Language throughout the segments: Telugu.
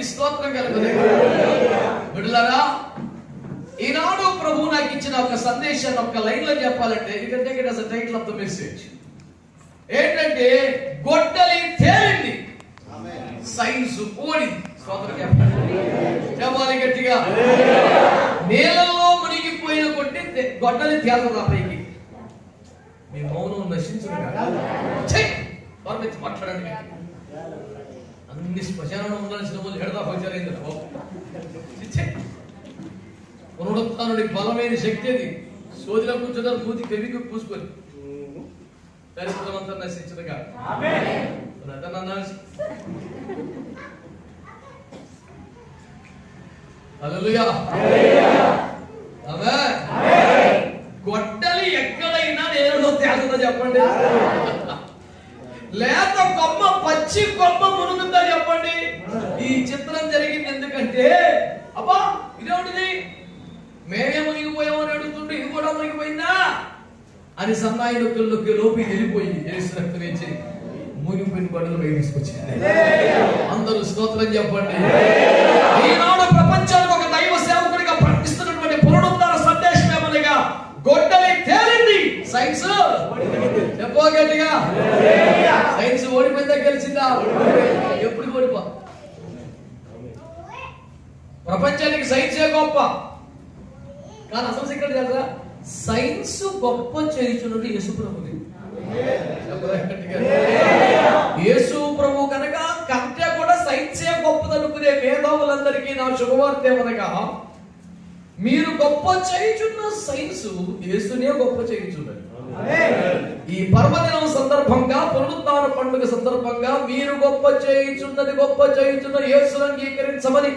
దేవునికి స్తోత్రం కలుగుతుంది బిడ్డలారా ఈనాడు ప్రభు నాకు ఇచ్చిన ఒక సందేశాన్ని ఒక లైన్ లో చెప్పాలంటే you can take it as title of the message ఏంటంటే గొడ్డలి తేలింది సైన్స్ ఓడింది స్తోత్రం చెప్పండి చెప్పాలి గట్టిగా నేలలో మునిగిపోయిన కొట్టి తె- గొడ్డలి తేలదా పైకి మీ మౌనం నశించును మాట్లాడండి అన్ని శ్మశానంలో ఉండాల్సిన వాళ్ళు ఎడదా వచ్చారు పునరుత్నుడి బలమైన శక్తి అది సోదిలో కూర్చున్నారు పూతి పెరిగి పూసుకొని దరిద్రమంతా నశించదుగా హల్లెలూయా ఆమేన్ గొడ్డలి ఎక్కడైనా నేలలో తేలుతుందో చెప్పండి లేత కొమ్మ పచ్చి కొమ్మ మునుగుందా చెప్పండి ఈ చిత్రం జరిగింది ఎందుకంటే అబ్బా ఇదేమిటిది మేమే మునిగిపోయామని అడుగుతుంటే ఇది కూడా మునిగిపోయిందా అని సన్నాయి నొక్కుల్లోకి లోపి వెళ్ళిపోయి ఏసు రక్తం ఇచ్చి మునిగిపోయిన బండలు బయట తీసుకొచ్చింది అందరూ స్తోత్రం చెప్పండి ఈనాడు ప్రపంచానికి ఒక దైవ సేవకుడిగా ప్రకటిస్తున్నటువంటి పునరుద్ధార సందేశం ఏమనగా గొడ్డలి తేలింది సైన్స్ చెప్పో గట్టిగా సైన్స్ ఓడిపోయిందా గెలిచిందా ఎప్పుడు ఓడిపో ప్రపంచానికి సైన్సే గొప్ప కానీ అసలు ఇక్కడ తెలుసా సైన్స్ గొప్ప చేయుచున్నది యేసు ప్రభుది చెప్పరా గట్టిగా? యేసు ప్రభు కనుక కంటే కూడా సైన్సే గొప్పదనుకునే మేధావులందరికీ నా శుభవార్త ఏమనగా మీరు గొప్ప చేయుచున్న సైన్స్ యేసునే గొప్ప చేయుచున్నది ఈ పర్వదినం సందర్భంగా పునరుద్ధాన పండుగ సందర్భంగా మీరు గొప్ప చేయుచున్నది గొప్ప చేయుచున్న యేసును అంగీకరించమని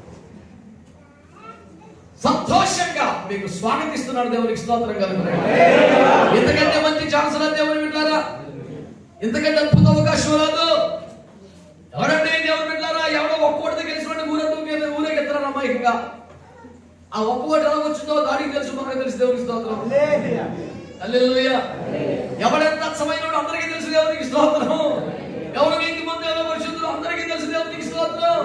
సంతోషంగా మీకు స్వాగతిస్తున్నాడు దేవునికి స్తోత్రం కలుగుతుంది ఎందుకంటే మంచి ఛాన్స్ రా దేవుని వింటారా ఎందుకంటే అద్భుత అవకాశం రాదు ఎవరంటే దేవుని వింటారా ఎవడో ఒక్కోటితో గెలిచినట్టు ఊరేతో ఊరేగెత్తరా అమాయకంగా ఆ ఒక్క ఓటు ఎలా వచ్చిందో దానికి తెలుసు మనకు తెలుసు దేవునికి స్తోత్రం హల్లెలూయా ఎవడెంత అచ్చమైనోడు అందరికీ తెలుసు దేవునికి స్తోత్రం ఎవరు నీతి మంది ఎవరు పరిశుద్ధులు అందరికీ తెలుసు దేవునికి స్తోత్రం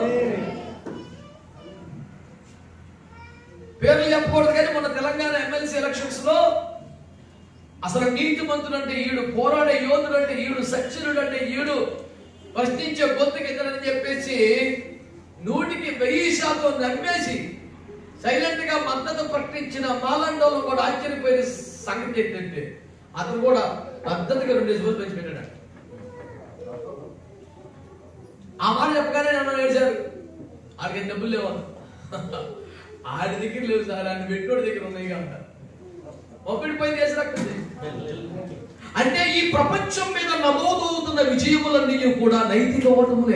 పేర్లు చెప్పకూడదు కానీ మన తెలంగాణ ఎమ్మెల్సీ ఎలక్షన్స్ లో అసలు నీతి మంతుడు అంటే ఈడు పోరాడే యోధుడు అంటే ఈడు సచ్చినుడు అంటే ఈడు ప్రశ్నించే గొంతుకి ఇతరని చెప్పేసి నూటికి వెయ్యి శాతం నమ్మేసి సైలెంట్ గా మద్దతు ప్రకటించిన మాలండోలు కూడా ఆశ్చర్యపోయిన సంగతి ఏంటంటే అతను కూడా పద్ధతిగా రెండు రోజులు పెంచి పెట్టాడు ఆ మాట చెప్పగానే నన్ను ఏడ్చారు ఆడికి డబ్బులు లేవా ఆడి దగ్గర లేవు సార్ ఆయన పెట్టోడి దగ్గర ఉన్నాయి కనుక ఒకటి పై చేసి రక్తుంది అంటే ఈ ప్రపంచం మీద నమోదవుతున్న విజయములన్నీ కూడా నైతిక ఓటములే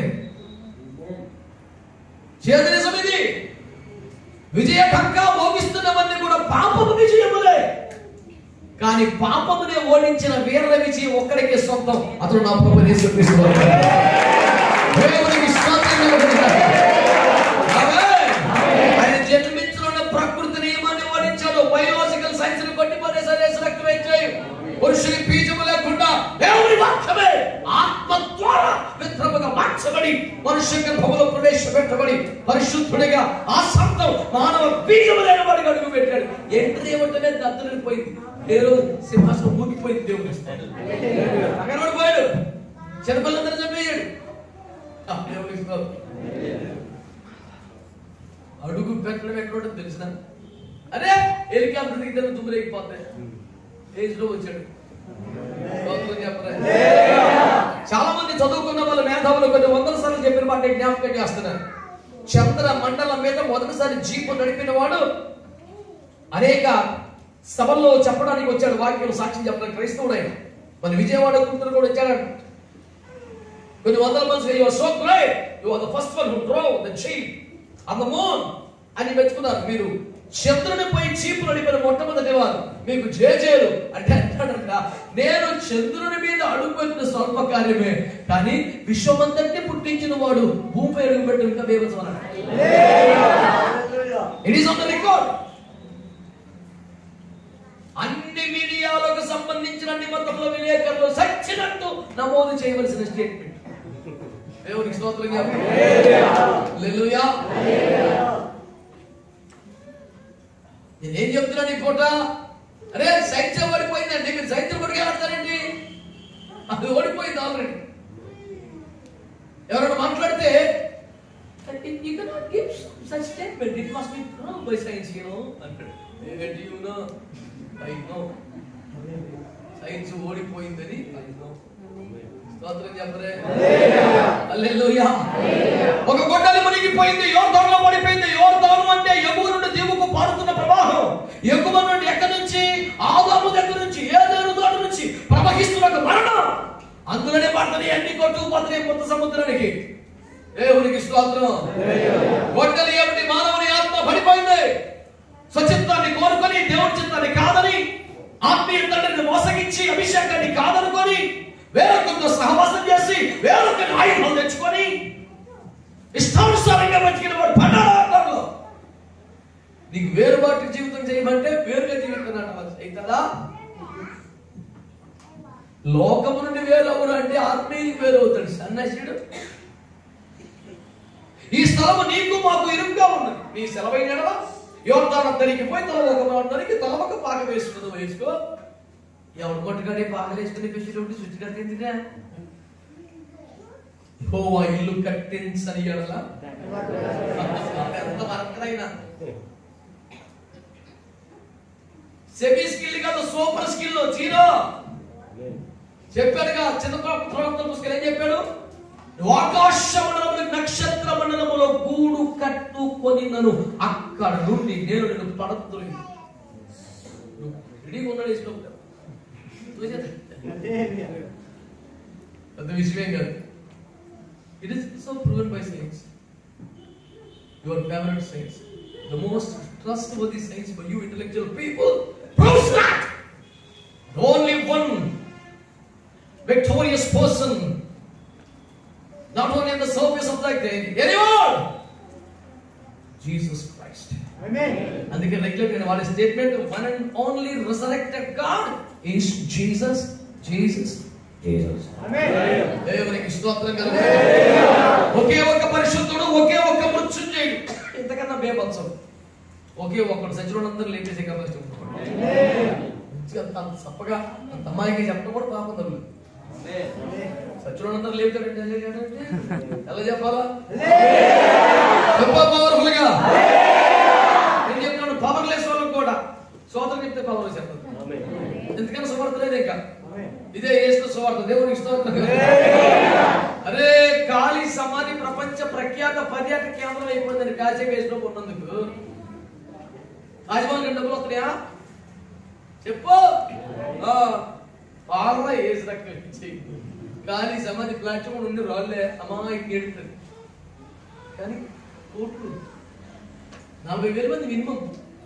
చేదు నిజం ఇది విజయ టంకా మోగిస్తున్నవన్నీ కూడా పాపము విజయములే కానీ పాపమునే ఓడించిన వీర విజయం ఒక్కడికే సొంతం అతను నా ప్రభు యేసుక్రీస్తు వారు. దేవునికి స్తోత్రం కలుగునుగాక. ఆమేన్. ఆయన జన్మించిన ప్రకృతి నియమాన్ని ఓడించాడు బయోలాజికల్ సైన్స్ ని కొట్టి పడేసారు యేసు రక్తం వేయించాయి పురుషుని బీజము లేకుండా దేవుని వాక్యమే ఆత్మ ద్వారా విత్రముగా మార్చబడి మనుష్య గర్భములో ప్రవేశపెట్టబడి పరిశుద్ధుడిగా ఆ సంతం మానవ బీజము లేని వాడికి అడుగు పెట్టాడు ఎంట్రీ ఏమంటేనే దత్తరిపోయింది పేరు సింహాసనం ఊగిపోయింది దేవుని అక్కడ పోయాడు చిన్నపిల్లందరూ చంపేయాడు ఆ, దేవునికి స్తోత్రం. అడుగు పెట్టడం ఎక్కడ తెలిసిన అరే హెలికాప్టర్ దిగితే దుమ్ములేకపోతాయి ఏజ్ లో వచ్చాడు స్తోత్రం చెప్పరా? చాలా మంది చదువుకున్న వాళ్ళ మేధావులు కొన్ని వందల సార్లు చెప్పిన మాట జ్ఞాపకం చేస్తున్నారు చంద్ర మండలం మీద మొదటిసారి జీపు నడిపిన వాడు అనేక సభల్లో చెప్పడానికి వచ్చాడు వాక్యం సాక్ష్యం చెప్పడానికి క్రైస్తవుడు ఆయన మన విజయవాడ గుంటూరు కూడా వచ్చాడు కొన్ని వందల మంది you are so great you are the first one who drew the cheap on the moon అని మెచ్చుకున్నారు మీరు చంద్రునిపై చీపు నడిపిన మొట్టమొదటి వారు మీకు జేజేలు అంటే అంటాడంట నేను చంద్రుని మీద అడుగుపెట్టిన స్వల్ప కార్యమే కానీ విశ్వమంతటిని పుట్టించిన వాడు భూమిపై అడుగుపెట్టిన ఇంకా దేవచమన్నాడు it is on the record అన్ని మీడియాలకు సంబంధించిన అన్ని మతంలో విలేకరులు సచ్చినట్టు నమోదు చేయవలసిన స్టేట్మెంట్ దేవునికి స్తోత్రం చెప్పండి. హల్లెలూయా నేనేం చెప్తున్నాను ఈ పూట అరే సైన్యం ఓడిపోయిందండి మీరు సైన్యం పడిగా ఆడతారండి అది ఓడిపోయింది ఆల్రెడీ ఎవరైనా మాట్లాడితే you cannot give such statement. It must be proved by science, you know. అంటాడు. ఏంటి you know? I know. Science ఓడిపోయిందని I know. స్తోత్రం చెప్పరే హల్లెలూయా ఒక గొడ్డలి మునిగిపోయింది యోర్దానులో పడిపోయింది యోర్దాను అంటే ఎగువ నుండి దిగువకు పారుతున్న ప్రవాహం ఎగువ నుండి ఎక్కడి నుంచి ఆదాము దగ్గర నుంచి ఏదేను తోట నుంచి ప్రవహిస్తున్న ఒక మరణం అందులోనే పడుతుంది అన్ని కొట్టుకుపోతున్నాయి కొత్త సముద్రానికి దేవునికి స్తోత్రం గొడ్డలి ఏమిటి మానవుని ఆత్మ పడిపోయింది స్వచిత్తాన్ని కోరుకొని దేవుని చిత్తాన్ని కాదని ఆత్మీయ తండ్రిని మోసగించి అభిషేకాన్ని కాదనుకొని వేరొకరితో సహవాసం చేసి వేరొకరిని ఆయుధాలు తెచ్చుకొని ఇష్టానుసారంగా బతికిన వాడు పడ్డాడు నీకు వేరుబాటు జీవితం చేయమంటే వేరుగా జీవితం అవుతుందా లోకము నుండి వేరవుడు అంటే ఆత్మీయునికి వేరవుతాడు సన్యాసుడు ఈ స్థలము నీకు మాకు ఇరుగ్గా ఉన్నది నీ సెలవైన ఎడల యోర్దాన తరికి పోయి తల ఒక తరికి తల ఒక పాక వేసుకుందు వేసుకో ఎవడు కొట్టుగానే పాకలు వేసుకుని పెట్టి శుద్ధి కట్టిందిగా హోవా ఇల్లు కట్టించని ఎడల ఎంత వర్కరైనా సెమీ స్కిల్ కాదు సూపర్ స్కిల్ జీరో చెప్పాడుగా చిన్న ప్రవక్త పుస్తకం ఏం చెప్పాడు ఆకాశ మండలములు నక్షత్ర మండలములో గూడు కట్టుకొని అక్కడ నుండి నేను నిన్ను పడతులు రెడీగా ఉన్నాడు ఇష్టం పెద్ద విషయం కాదు it is so proven by science your favourite science the most trustworthy science for you intellectual people proves that only one victorious person not only on the surface of the anyone Jesus Christ అందుకే రెగ్యులర్ గా వాడి statement one and only resurrected God is Jesus Jesus Jesus దేవునికి స్తోత్రం కలుగు ఒకే ఒక్క పరిశుద్ధుడు ఒకే ఒక్క మృత్యుంజయుడు ఇంతకన్నా బేబత్సం ఒకే ఒక్కడు సచివులందరూ లేపేసే కెపాసిటీ మంచిగా అంత చప్పగా అంత అమ్మాయికి చెప్పడం కూడా పాపం తగులు సచివులందరూ లేపుతాడంటే ఎలా చెప్పాలా చెప్పా పవర్ఫుల్ గా నేను చెప్తున్నాను పవర్ లెస్ వాళ్ళకి కూడా సోదరు చెప్తే పవర్ చెప్తాను ఎందుకని సువార్త లేదు ఇంకా ఇదే ఏసు సువార్త దేవునికి స్తోత్రం అరే కాళీ సమాధి ప్రపంచ ప్రఖ్యాత పర్యాటక కేంద్రం అయిపోయిందని కాశీ వేసిన ఉన్నందుకు రాజమౌళి డబ్బులు వస్తున్నాయా చెప్పు పాలరా ఏసు రకం ఇచ్చి కాళీ సమాధి ప్లాట్ఫామ్ ఉండి రాళ్ళే అమ్మాయికి ఏడుతుంది కానీ కోట్లు నలభై వేల మంది మినిమం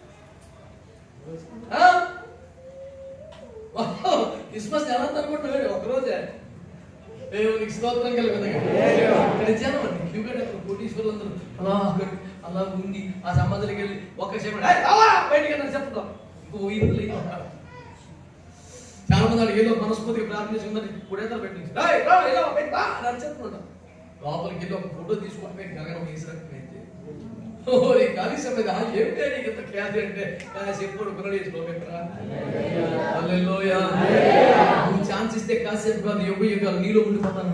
క్రిస్మస్ ఎలా అనుకుంటున్నాడు ఒకరోజే దేవునికి స్తోత్రం కలిగింది జనం అండి క్యూ కట్టారు కోటీశ్వరులు అందరూ అలా అక్కడ అలా ఉంది ఆ సంబంధానికి వెళ్ళి ఒక్క చెప్పండి బయటికి వెళ్ళి చెప్తాం ఇంకో ఇల్లు లేదు అక్కడ. చాలా మంది వాళ్ళు ఏదో మనస్ఫూర్తిగా ప్రార్థించుకుందని ఇప్పుడేదో పెట్టించి అని చెప్తుంటాం లోపలికి వెళ్ళి ఒక ఫోటో తీసుకుంటే గగనం వేసినట్టు ఓరి కలిసి మీద ఏమిటి నీకు ఇంత ఖ్యాతి అంటే కాసేపు కొడుకున్నాడు ఈ శ్లోకం హల్లెలూయా నువ్వు ఛాన్స్ ఇస్తే కాసేపు కాదు యుగ యుగాలు నీలో ఉండిపోతాను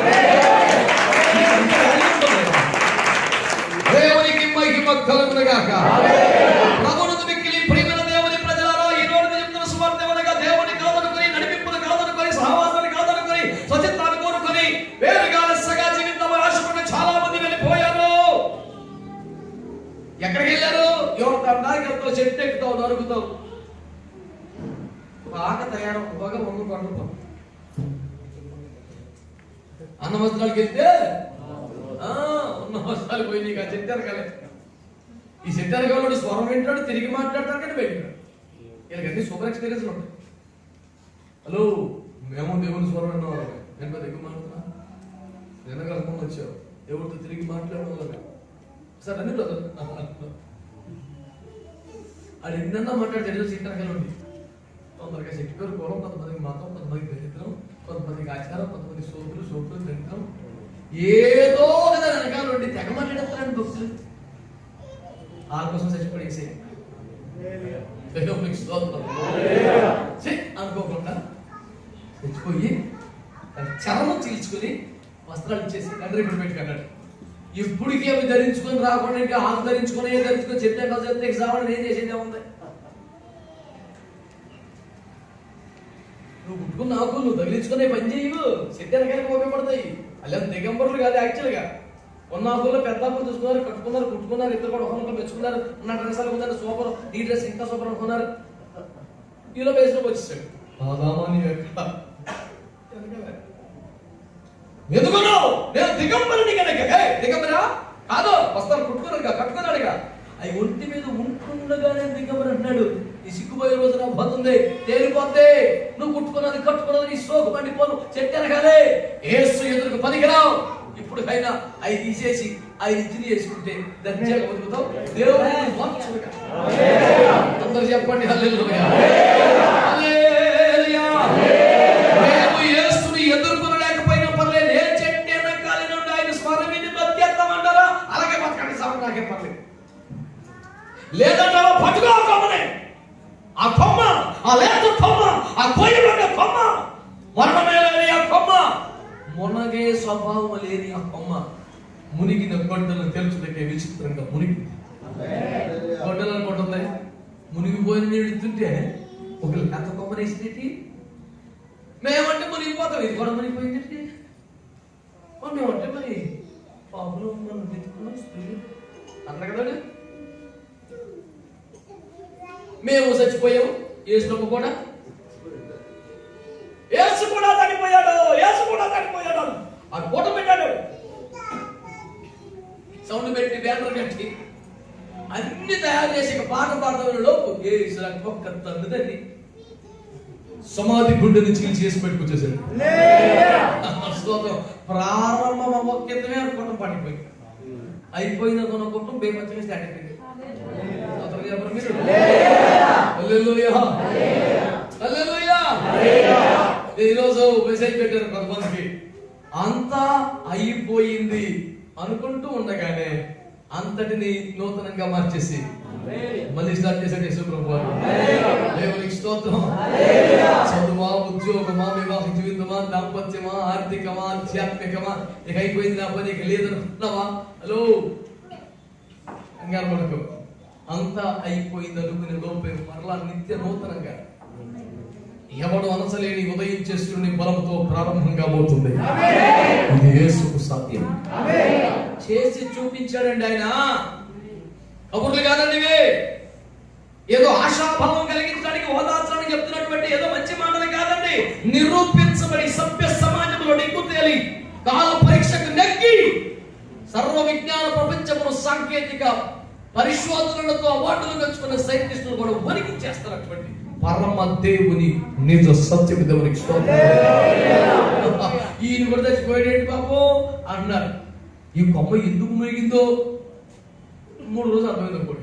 దేవునికి మహిమ కలుగునుగాక ప్రభువును మిక్కిలి ప్రియమైన దేవుని ప్రజలారా ఈ రోజు చెప్తున్న సువార్త ఏమనగా దేవుని కాదనుకొని నడిపింపును కాదనుకొని సహవాసాన్ని కాదనుకొని స్వచ్ఛతాన్ని కోరుకొని వేరుగా లెస్సగా జీవితం ఆశపడిన చాలా మంది వెళ్ళిపోయారు ఎక్కడికి వెళ్ళారు ఎవరు దానికి వెళ్తావు చెట్టు ఎక్కుతావు నరుకుతావు బాగా తయారు బాగా వంగు పండుతాం అన్న వస్త్రాలకు వెళ్తే ఆ, ఉన్న వస్త్రాలు పోయి నీకు ఆ చెట్టు ఎరకాలి ఈ చెట్టు ఎరకాలు స్వరం వింటాడు తిరిగి మాట్లాడతాడు కానీ వెళ్ళాడు వీళ్ళకి అన్ని సూపర్ ఎక్స్పీరియన్స్ ఉంటాయి హలో మేము దేవుని స్వరం విన్నాం నేను పెద్ద ఎక్కువ మాట్లాడుతున్నా వెనకాల వచ్చావు ఎవరితో తిరిగి మాట్లాడడం సార్ అన్ని బ్రదర్ అది ఎన్నన్నా మాట్లాడితే ఏదో చిత్రకలు ఉంది కొందరికి శక్తి పేరు కులం కొంతమందికి మతం కొంతమందికి దరిద్రం కొంతమందికి ఆచారం కొంతమంది సోపులు సోపులు దరిద్రం ఏదో కదా వెనకాల నుండి తెగ మాట్లాడతారండి భక్తులు వాళ్ళ కోసం చచ్చిపోయి వేసే దేవునికి స్తోత్రం ఛీ, అనుకోకుండా తెచ్చిపోయి చర్మం చీల్చుకుని వస్త్రాలు ఇచ్చేసి తండ్రి ఇప్పుడు పెట్టుకున్నాడు ఇప్పటికీ అవి ధరించుకొని రాకుండా ఇంకా ఆకు ధరించుకొని ఏ ధరించుకొని చెప్తే కదా చెప్తే సావడం ఏం చేసేది ఏముంది నువ్వు పుట్టుకున్న ఆకు నువ్వు తగిలించుకునే పని చేయవు శరీరానికి ఉపయోగపడతాయి అలా దిగంబరులు కాదు యాక్చువల్గా ఉన్న ఆకుల్లో పెద్ద ఆకులు చూసుకున్నారు కట్టుకున్నారు కుట్టుకున్నారు ఇద్దరు కూడా ఒకరిని మెచ్చుకున్నారు ఉన్న డ్రెస్ అనుకున్నారు సూపర్ ఈ డ్రెస్ ఇంకా సూపర్ అనుకున్నారు ఈలో వేసుకొని వచ్చేసాడు ఆదామా నీ యొక్క ఎందుకున్నావు నేను దిగంబరుని కనుక ఏయ్, దిగంబరా కాదు వస్తాను కుట్టుకున్నాడుగా కట్టుకున్నాడుగా అవి ఒంటి మీద ఉంటుండగానే దిగంబరు అంటున్నాడు ఈ సిగ్గుపోయే రోజు నా పోతుంది తేలిపోతే నువ్వు కుట్టుకున్నది కట్టుకున్నది నీ సోకు పండిపోను చెట్టెనగానే ఏసు ఎదురుకు పనికిరావు ఇప్పుడు అయినా అవి తీసేసి అవి ఇచ్చి వేసుకుంటే దర్జాగా బతుకుతావు దేవుడు వంచుగా అందరూ చెప్పండి హల్లెలూయా హల్లెలూయా మేము యేసుని ఎదుర్కొనలేకపోయినా పర్లేదు ఏ చెట్టు వెనకాల నుండి ఆయన స్వరం విని బతికేస్తామంటారా అలాగే బతకండి సాగు నాకేం పర్లేదు లేదంటారా పట్టుకో ఆ కొమ్మని ఆ కొమ్మ ఆ లేత కొమ్మ ఆ కొయ్యబడ్డ కొమ్మ మరణమే లేని ఆ కొమ్మ మునగే స్వభావం లేని ఆ కొమ్మ మునిగిన గొడ్డలను తెలుసుటకే విచిత్రంగా మునిగింది గొడ్డలు అనుకుంటుంది మునిగిపోయిన నీళ్ళు ఇస్తుంటే ఒక లేత కొమ్మని వేసినట్టు మేమంటే మునిగిపోతాం ఇది కూడా మునిగిపోయిందండి మరి మేమంటే మరి పాపలు మనం వెతుకున్నాం స్త్రీలు అన్నారు కదా మేము చచ్చిపోయాము ఏసునమ్మ కూడా ఏసు కూడా చనిపోయాడు ఏసు కూడా చనిపోయాడు ఆ కోట పెట్టాడు సౌండ్ పెట్టి బ్యానర్ కట్టి అన్ని తయారు చేసి ఇక పాట పాడతామని లోపు ఏసు ఒక్క తండ్రిదండి సమాధి గుండెని చీల్చి చేసి పెట్టుకొచ్చేసాడు స్తోత్రం ప్రారంభం అవ్వకిందమే అనుకుంటాం పడిపోయి అయిపోయింది అనుకుంటాం బేపచ్చగా స్టార్ట్ అయిపోయింది స్తోత్రం చెప్పండి మీరు హల్లెలూయా హల్లెలూయా ఈరోజు మెసేజ్ పెట్టారు కొంతమందికి అంతా అయిపోయింది అనుకుంటూ ఉండగానే అంతటిని నూతనంగా మార్చేసి మళ్ళీ స్టార్ట్ చేశాడు యేసు ప్రభు వారు. దేవునికి స్తోత్రం చదువా ఉద్యోగమా వివాహ జీవితమా దాంపత్యమా ఆర్థికమా ఆధ్యాత్మికమా ఇక అయిపోయింది నా పని ఇక లేదనుకున్నావా హలో కంగారు పడకు అంతా అయిపోయింది అనుకునే లోపే మరలా నిత్య నూతనంగా ఎవడు అనసలేని ఉదయం చేసుకుని బలంతో ప్రారంభంగా అవుతుంది ఇది యేసుకు సాధ్యం చేసి చూపించాడండి ఆయన కబుర్లు కాదండి ఇవి ఏదో ఆశాభావం కలిగించడానికి ఓదార్చడానికి చెప్తున్నటువంటి ఏదో మంచి మాటలు కాదండి నిరూపించబడి సభ్య సమాజంలో నీకు తేలి కాల పరీక్షకు నెగ్గి సర్వ విజ్ఞాన ప్రపంచమును సాంకేతిక పరిశోధనలతో అవార్డులు తెచ్చుకున్న సైంటిస్టులు కూడా వణికి చేస్తున్నటువంటి పరమ దేవుని నిజ సత్యం దేవునికి స్తోత్రం. ఈయన కూడా చచ్చిపోయాడేంటి బాబు అన్నారు ఈ కొమ్మ ఎందుకు మునిగిందో మూడు రోజులు అర్థమైంది ఒకటి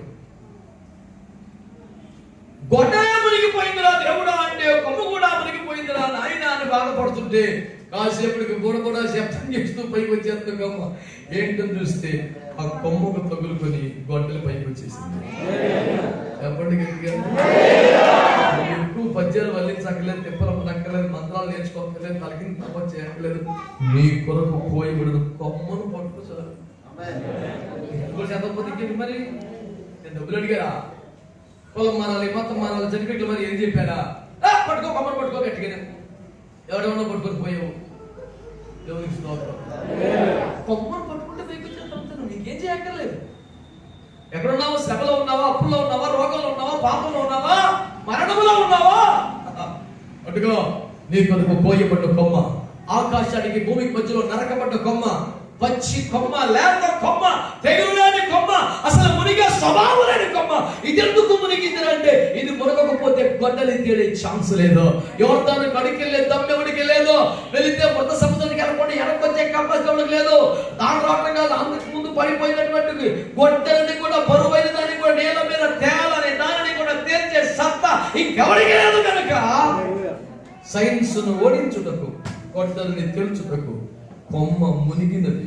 గొడ్డే మునిగిపోయిందిరా దేవుడా అంటే కొమ్మ కూడా మునిగిపోయిందిరా నాయన అని బాధపడుతుంటే కాసేపటికి కూడా కూడా శబ్దం చేస్తూ పైకి వచ్చేస్తుంది కొమ్మ ఏంటని చూస్తే ఆ కొమ్మకు తగులుకొని గొడ్డలు పైకి వచ్చేసింది చెప్పండి గట్టిగా నువ్వు ఎక్కువ పద్యాలు వల్లించక్కర్లేదు తిప్పలు నక్కలేదు మంత్రాలు నేర్చుకోక్కర్లేదు తలకింది తప్ప చేయక్కర్లేదు నీ కొరకు పోయబడిన కొమ్మను పట్టుకో చాలు డబ్బులు శాతం ఇంకేంటి మరి నేను డబ్బులు అడిగారా పొలం మానాలి మొత్తం మానాలి సర్టిఫికెట్లు మరి ఏం చెప్పారా ఆ, పట్టుకో కొమ్మను పట్టుకో గట్టిగానే ఎవడెవడో పట్టుకొని పోయావు దేవునికి స్తోత్రం కొమ్మను పట్టుకుంటే తెగించేస్తాను నీకేం చేయక్కర్లేదు ఎక్కడున్నావా శ్రమలో ఉన్నావా అప్పుల్లో ఉన్నావా రోగంలో ఉన్నావా పాపంలో ఉన్నావా మరణంలో ఉన్నావా అటుగో నీ కొరకు పోయబడ్డ కొమ్మ ఆకాశానికి భూమికి మధ్యలో నరకబడ్డ కొమ్మ పచ్చి కొమ్మ లేత కొమ్మ తెగులు లేని కొమ్మ అసలు మునిగే స్వభావం లేని కొమ్మ ఇది ఎందుకు మునిగింది అంటే ఇది మునగకపోతే గొడ్డలి తేడే ఛాన్స్ లేదు ఎవరిదాన్ని కడికెళ్ళే దమ్మెవడికి లేదు వెళితే మృత సముద్రానికి వెళ్ళకుండా వెనకొచ్చే కంపల్సరీ లేదు దాని రావడం కాదు అందుకు ముందు పడిపోయినటువంటి గొడ్డలిని కూడా బరువైన దాన్ని కూడా నేల మీద తేలని దానిని కూడా తేల్చే సత్తా ఇంకెవరికి లేదు కనుక సైన్స్ ను ఓడించుటకు గొడ్డలిని తెలుచుటకు కొమ్మ మునిగినది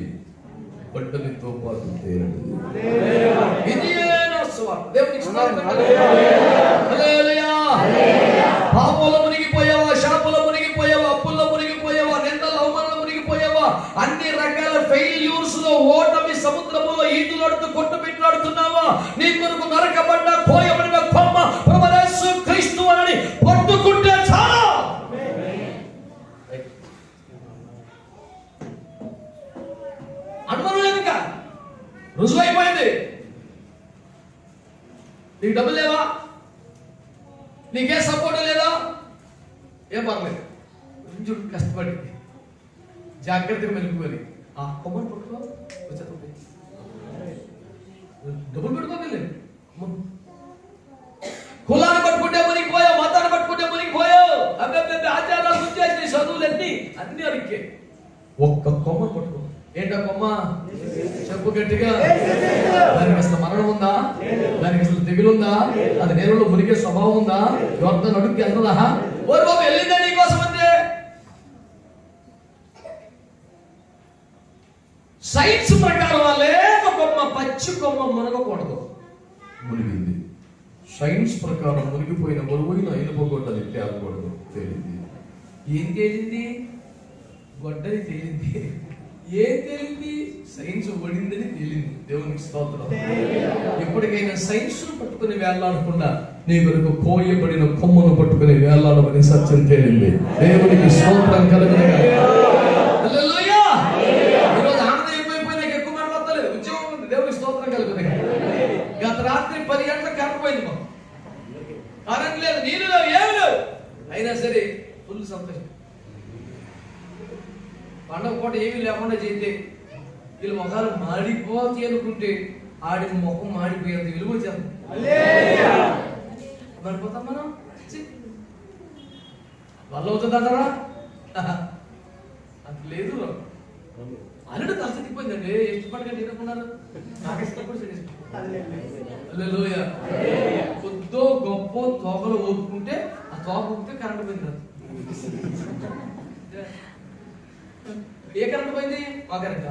గొడ్డలితో పాటు తేలినది ఇది నా స్వార్థ దేవునికి స్తోత్రం. పాపంలో మునిగిపోయావా శాపంలో మునిగిపోయావా అప్పుల్లో మునిగిపోయావా నిందల అవమానంలో మునిగిపోయావా అన్ని రకాల ఫెయిల్యూర్స్ లో ఓటమి సముద్రములో ఈదులాడుతూ కొట్టుమిట్లాడుతున్నావా నీ కొరకు నరకబడ్డ కోయబడిన కొమ్మ ప్రభు క్రీస్తు అని పట్టుకుంటే చాలా అనుమానం లేదు ఇంకా రుజువైపోయింది నీకు డబ్బులు లేవా నీకే సపోర్ట్ లేదా ఏం పర్లేదు కొంచెం కష్టపడి జాగ్రత్తగా మెలుగుకొని ఆ కొమ్మని పట్టుకో వచ్చేది డబ్బులు పెట్టుకోగలేదు కులాన్ని పట్టుకుంటే మునిగిపోయావు మతాన్ని పట్టుకుంటే మునిగిపోయావు అబ్బే అబ్బే, ఆచారాలు గుర్తేసి చదువులు అన్ని అన్ని అడిగే ఒక్క కొమ్మ పట్టుకో ఏంటో కొమ్మ చెప్పు గట్టిగా దానికి అసలు మరణం ఉందా దానికి అసలు తెగులుందా అది నేలలో మునిగే స్వభావం ఉందా ఎవరితో నడుక్కి వెళ్తుందా ఓ బాబు వెళ్ళిందా నీకోసం అంతే సైన్స్ ప్రకారం వాళ్ళే ఒక కొమ్మ పచ్చి కొమ్మ మునగకూడదు మునిగింది సైన్స్ ప్రకారం మునిగిపోయిన మురుగుయిన ఇనుపగొడ్డది తేలకూడదు తేలింది ఏం తేలింది గొడ్డలి తేలింది ఏం తేలింది సైన్స్ ఒడిందని తేలింది దేవునికి స్తోత్రం ఎప్పటికైనా సైన్స్ పట్టుకుని వేలాడకుండా నీ కొరకు కోయబడిన కొమ్మను పట్టుకుని వేలాడమని సత్యం తేలింది దేవునికి స్తోత్రం కలుగునగా హల్లెలూయా! ఈరోజు ఆనందం ఎక్కువైపోయి నాకు ఎక్కువ మాట్లాడలేదు ఉద్యోగం ఉంది దేవునికి స్తోత్రం కలుగునగా గత రాత్రి పది గంటలకు కరెంట్ పోయింది మాకు కరెంట్ లేదు నీళ్ళు లేవు ఏమి లేవు అయినా సరే ఫుల్ సంతోషం పండగ పూట ఏమీ లేకుండా చేస్తే వీళ్ళ ముఖాలు మాడిపోతాయి అనుకుంటే ఆడి ముఖం మాడిపోయేంత విలువ వచ్చేది పడిపోతాం మనం ఛీ. వల్ల అవుతుంది అంటారా అది లేదు అల్లుడు తల తిప్పిపోయిందండి ಎಷ್ಟು పండుగ తినకున్నారు నాకు ఇష్టపడి హల్లెలూయా కొద్దో గొప్ప తోకలు ఊపుకుంటే ఆ తోక ఊపితే కరెంట్ పోయింది నాకు. ఏ కరెంట్ పోయింది మా కరెంట్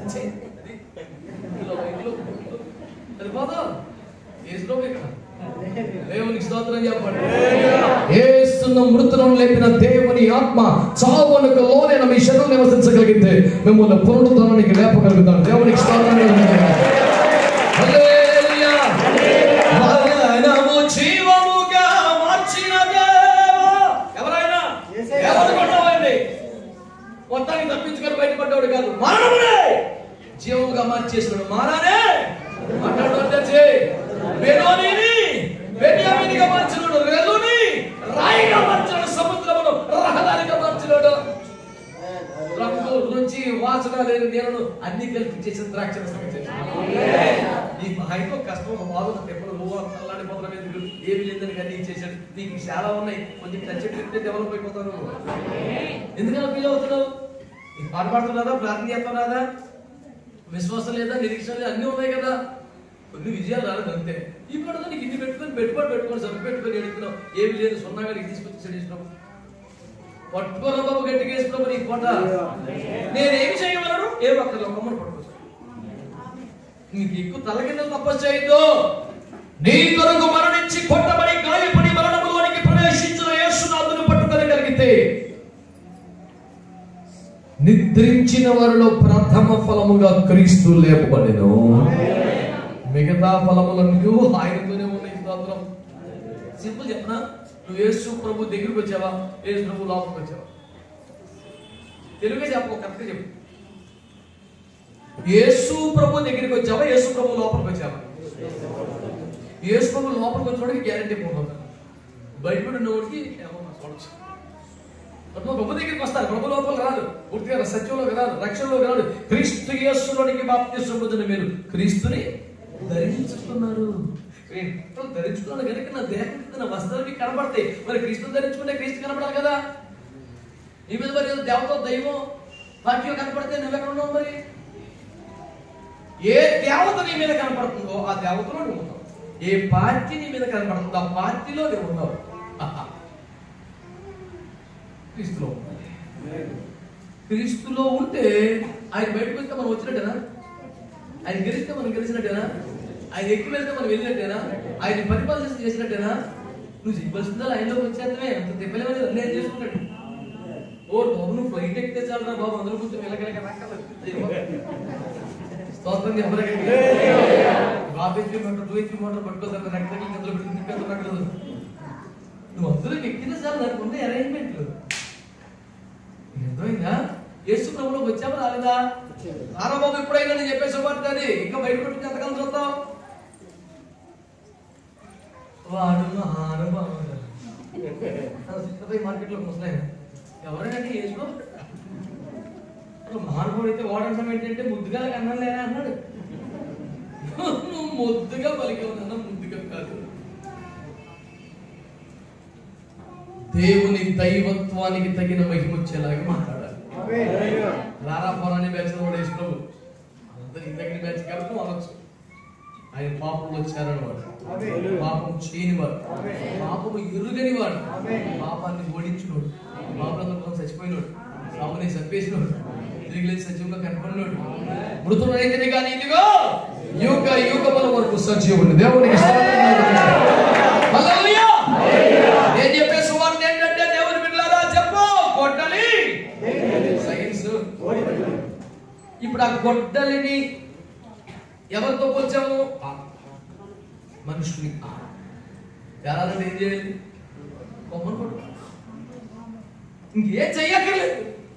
అది పోదా ఏసులో ఇక్కడ దేవునికి స్తోత్రం చెప్పండి ఏస్తున్న మృతులను లేపిన దేవుని ఆత్మ చావునకు లోనైన మీ శరీరం నివసించగలిగితే మిమ్మల్ని పునరుద్ధరణకి లేపగలుగుతాడు దేవునికి స్తోత్రం కలుగుతాడు. హల్లెలూయా. మరణము జీవముగా మార్చిన దేవా. ఎవరైనా ఎవరు కొట్టవండి మొత్తానికి తప్పించుకొని బయటపడ్డాడు కాదు మరణమునే జీవముగా మార్చేసాడు మారానే మాట్లాడు తెచ్చి బెనోనిని బెన్యామినిగా మార్చినాడు రెల్లుని రాయిగా మార్చినాడు సముద్రమును రహదారిగా మార్చినాడు రంగు రుచి వాసన లేని నీళ్ళను అన్ని కలిపి చేసిన ద్రాక్ష రసం చేశాడు. ఈ మహాయితో కష్టం బాధ ఎప్పుడు నువ్వు అల్లాడిపోతున్నా ఎందుకు ఏమి లేదని కానీ చేశాడు నీకు చాలా ఉన్నాయి కొంచెం టచ్ పెడితే డెవలప్ అయిపోతాను ఎందుకలా ఫీల్ అవుతున్నావు నీకు పాట పాడుతున్నారా ప్రార్థన చేస్తున్నారా విశ్వాసం లేదా నిరీక్షణ లేదా అన్నీ ఉన్నాయి కదా కొన్ని విజయాలు రాలేదు అంతే ఈ పడతో నీకు ఇన్ని పెట్టుకొని పెట్టుబడి పెట్టుకొని సబ్బు పెట్టుకొని ఎడుతున్నావు ఏమి లేదు సున్నాగా నీకు తీసుకొచ్చి చెడిస్తున్నావు పట్టుకోరా బాబు గట్టిగా వేసుకున్నావు నీ కోట నేనేమి చేయగలను ఏ ఒక్కరు ఒక్కమ్మని పట్టుకోవచ్చు నీకు ఎక్కువ తల కింద తపస్సు చేయొద్దు నీ కొరకు మరణించి కొట్టబడి గాయపడి మరణములోనికి ప్రవేశించిన యేసునాథుని పట్టుకోగలిగితే నిద్రించిన వారిలో ప్రథమ ఫలముగా క్రీస్తు లేపబడెను మిగతా ఫలములన్నీ ఆయనతోనే ఉన్నాయి స్తోత్రం సింపుల్ చెప్పనా నువ్వు యేసు ప్రభు దగ్గరికి వచ్చావా యేసు ప్రభు లోపలికి వచ్చావా తెలుగే చెప్పు కరెక్ట్గా చెప్పు యేసు ప్రభు దగ్గరికి వచ్చావా యేసు ప్రభు లోపలికి వచ్చావా యేసు ప్రభు లోపలికి వచ్చినోడికి గ్యారంటీ పోతుంది బయట ఉన్నవాడికి ఏమో చూడొచ్చు ప్రభు ప్రభు దగ్గరికి వస్తారు ప్రభు లోపల రాదు పూర్తిగా సత్యంలోకి రాదు రక్షణలోకి రాదు క్రీస్తు యేసులోనికి బాప్తిసం పొందిన మీరు క్రీస్తుని ధరించుకున్నారు క్రీస్తు ధరించుకున్నాను కనుక నా దేహం కింద నా వస్త్రాలు మీకు కనబడతాయి మరి క్రీస్తు ధరించుకుంటే క్రీస్తు కనబడాలి కదా నీ మీద మరి ఏదో దేవత దైవం వాక్యం కనపడితే నువ్వు ఎక్కడ ఉన్నావు మరి ఏ దేవత నీ మీద కనపడుతుందో ఆ దేవతలో నువ్వు ఉన్నావు ఏ పార్టీ నీ మీద కనపడుతుందో ఆ పార్టీలో నువ్వు ఉన్నావు ఆహా. క్రీస్తులో ఉండాలి. క్రీస్తులో ఉంటే ఆయన బయటకు వస్తే మనం వచ్చినట్టేనా ఆయన గెలిస్తే మనం గెలిచినట్టేనా ఆయన ఎక్కువ వెళ్తే మనం వెళ్ళినట్టేనా ఆయన పరిపాలన చేసినట్టేనా నువ్వు చెప్పాల్సిందా లైన్లోకి వచ్చేద్దామే అంత తిప్పలేమని నేను చేసుకున్నాడు ఓ బాబు నువ్వు ఫ్లైట్ ఎక్కితే చాలరా బాబు అందరూ కూర్చొని వెళ్ళగలగ స్తోత్రం చెప్పలేదు బాబు HP motor two HP motor పట్టుకోసారి నెక్స్ట్ కిందలో పెట్టి తిప్పేస్తున్నట్లు నువ్వు అందరూ ఎక్కిన చాలు నాకు ఉండే అరేంజ్మెంట్లు అర్థమైందా యేసు ప్రభులోకి వచ్చావా రాలేదా రారా బాబు ఎప్పుడైనా నేను చెప్పే శుభార్త అది ఇంకా బయట పెట్టుకుని ఎంతకాలం చూద్దాం వాడు మహానుభావుడు సిద్ధపై మార్కెట్లో ముసలాయన ఎవరైనా యేసు అసలు మహానుభావుడు అయితే వాడడం ఏంటంటే ముద్దుగా కన్నాను లేరా అన్నాడు నువ్వు ముద్దుగా పలికి ఉన్నా ముద్దుగా కాదు దేవుని దైవత్వానికి తగిన మహిమ వచ్చేలాగా మాట్లాడాలి రారా పోరాని బ్యాచ్ కూడా యేసు ప్రభు అందరి దగ్గర బ్యాచ్ కాబట్టి అనొచ్చు ఆయన పాపంలో వచ్చారని వాడు పాపం చేయని వాడు పాపము ఎరుగని వాడు పాపాన్ని ఓడించినోడు పాపంలో కోసం చచ్చిపోయినోడు పాపని చంపేసినోడు తిరిగి లేచి సజీవంగా కనపడినోడు మృతుడైతే కానీ ఇదిగో యుగ యుగముల వరకు సజీవుడు దేవునికి స్తోత్రం. హల్లెలూయా. నేను చెప్పే సువార్త ఏంటంటే దేవుని బిడ్డలారా చెప్పు కొట్టలి సైన్స్ ఇప్పుడు ఆ గొడ్డలిని ఎవరితో పోల్చాము ఆ మనుషుని ఆ. తేలాలంటే ఏం చేయాలి కొమ్మను కొట్టు ఇంకేం చెయ్యక్కర్లేదు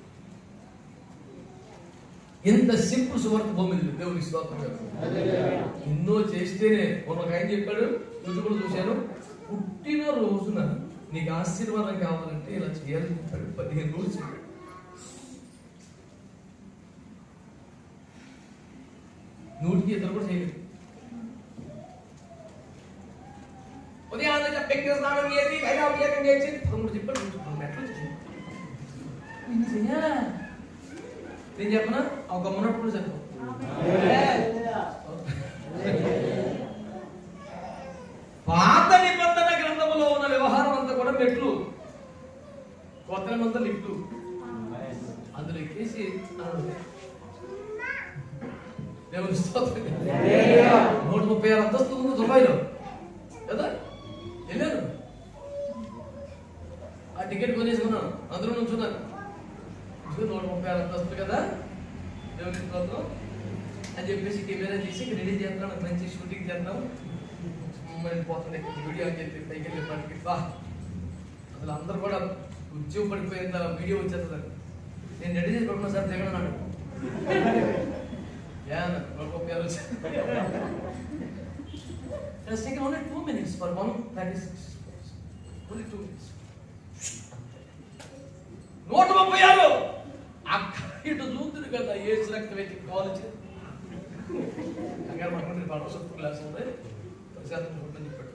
ఎంత సింపుల్ సువార్త భూమి మీద దేవునికి స్తోత్రం ఎన్నో చేస్తేనే మొన్న ఒక ఆయన చెప్పాడు యూట్యూబ్లో చూశాను పుట్టిన రోజున నీకు ఆశీర్వాదం కావాలంటే ఇలా చేయాలని చెప్పాడు పదిహేను రోజులు చెప్పాడు నూటికి ఇద్దరు కూడా చేయలేదు ఉదయాన్నే పెక్కిన స్నానం చేసి పైన అభిషేకం చేసి పదమూడు చెప్పాడు రెండు మెట్లు చేసి ఇన్ని చెయ్యాలా? నేను చెప్పనా ఒక గమ్మనప్పుడు చెప్పు పాత నిబంధన గ్రంథములో ఉన్న వ్యవహారం అంతా కూడా మెట్లు కొత్త నిబంధన లిఫ్ట్ అందులో ఎక్కేసి అన్నాడు. దేవుని స్తోత్రం నూట ముప్పై ఆరు అంతస్తు ఉంది దుబాయ్లో కదా వెళ్ళాను ఆ టికెట్ కొనేసుకున్నాను అందరూ నుంచున్నాను చూడు, నూట ముప్పై ఆరు అంతస్తులు కదా దేవుని స్తోత్రం అని చెప్పేసి కెమెరా తీసి రెడీ చేస్తున్నాను మంచి షూటింగ్ చేద్దాం మరి పోతుంది వీడియో అని చెప్పి పైకి వెళ్ళి పట్టుకి బా అసలు అందరూ కూడా ఉద్యోగం పడిపోయేంత వీడియో వచ్చేస్తుంది నేను రెడీ చేసి పడుకున్నా సార్ జగన్ అన్నాడు Yeah, no, no copy others. It has taken only two minutes for one that is only two minutes. నూట ముప్పై ఆరు అక్కడ ఇటు చూస్తుంది కదా ఏ రక్తం పెట్టి కాలేజ్ కంగారు పడుకుంటే పడవ సొత్తు క్లాస్ ఉంది ప్రశాంతం చూడని చెప్పాడు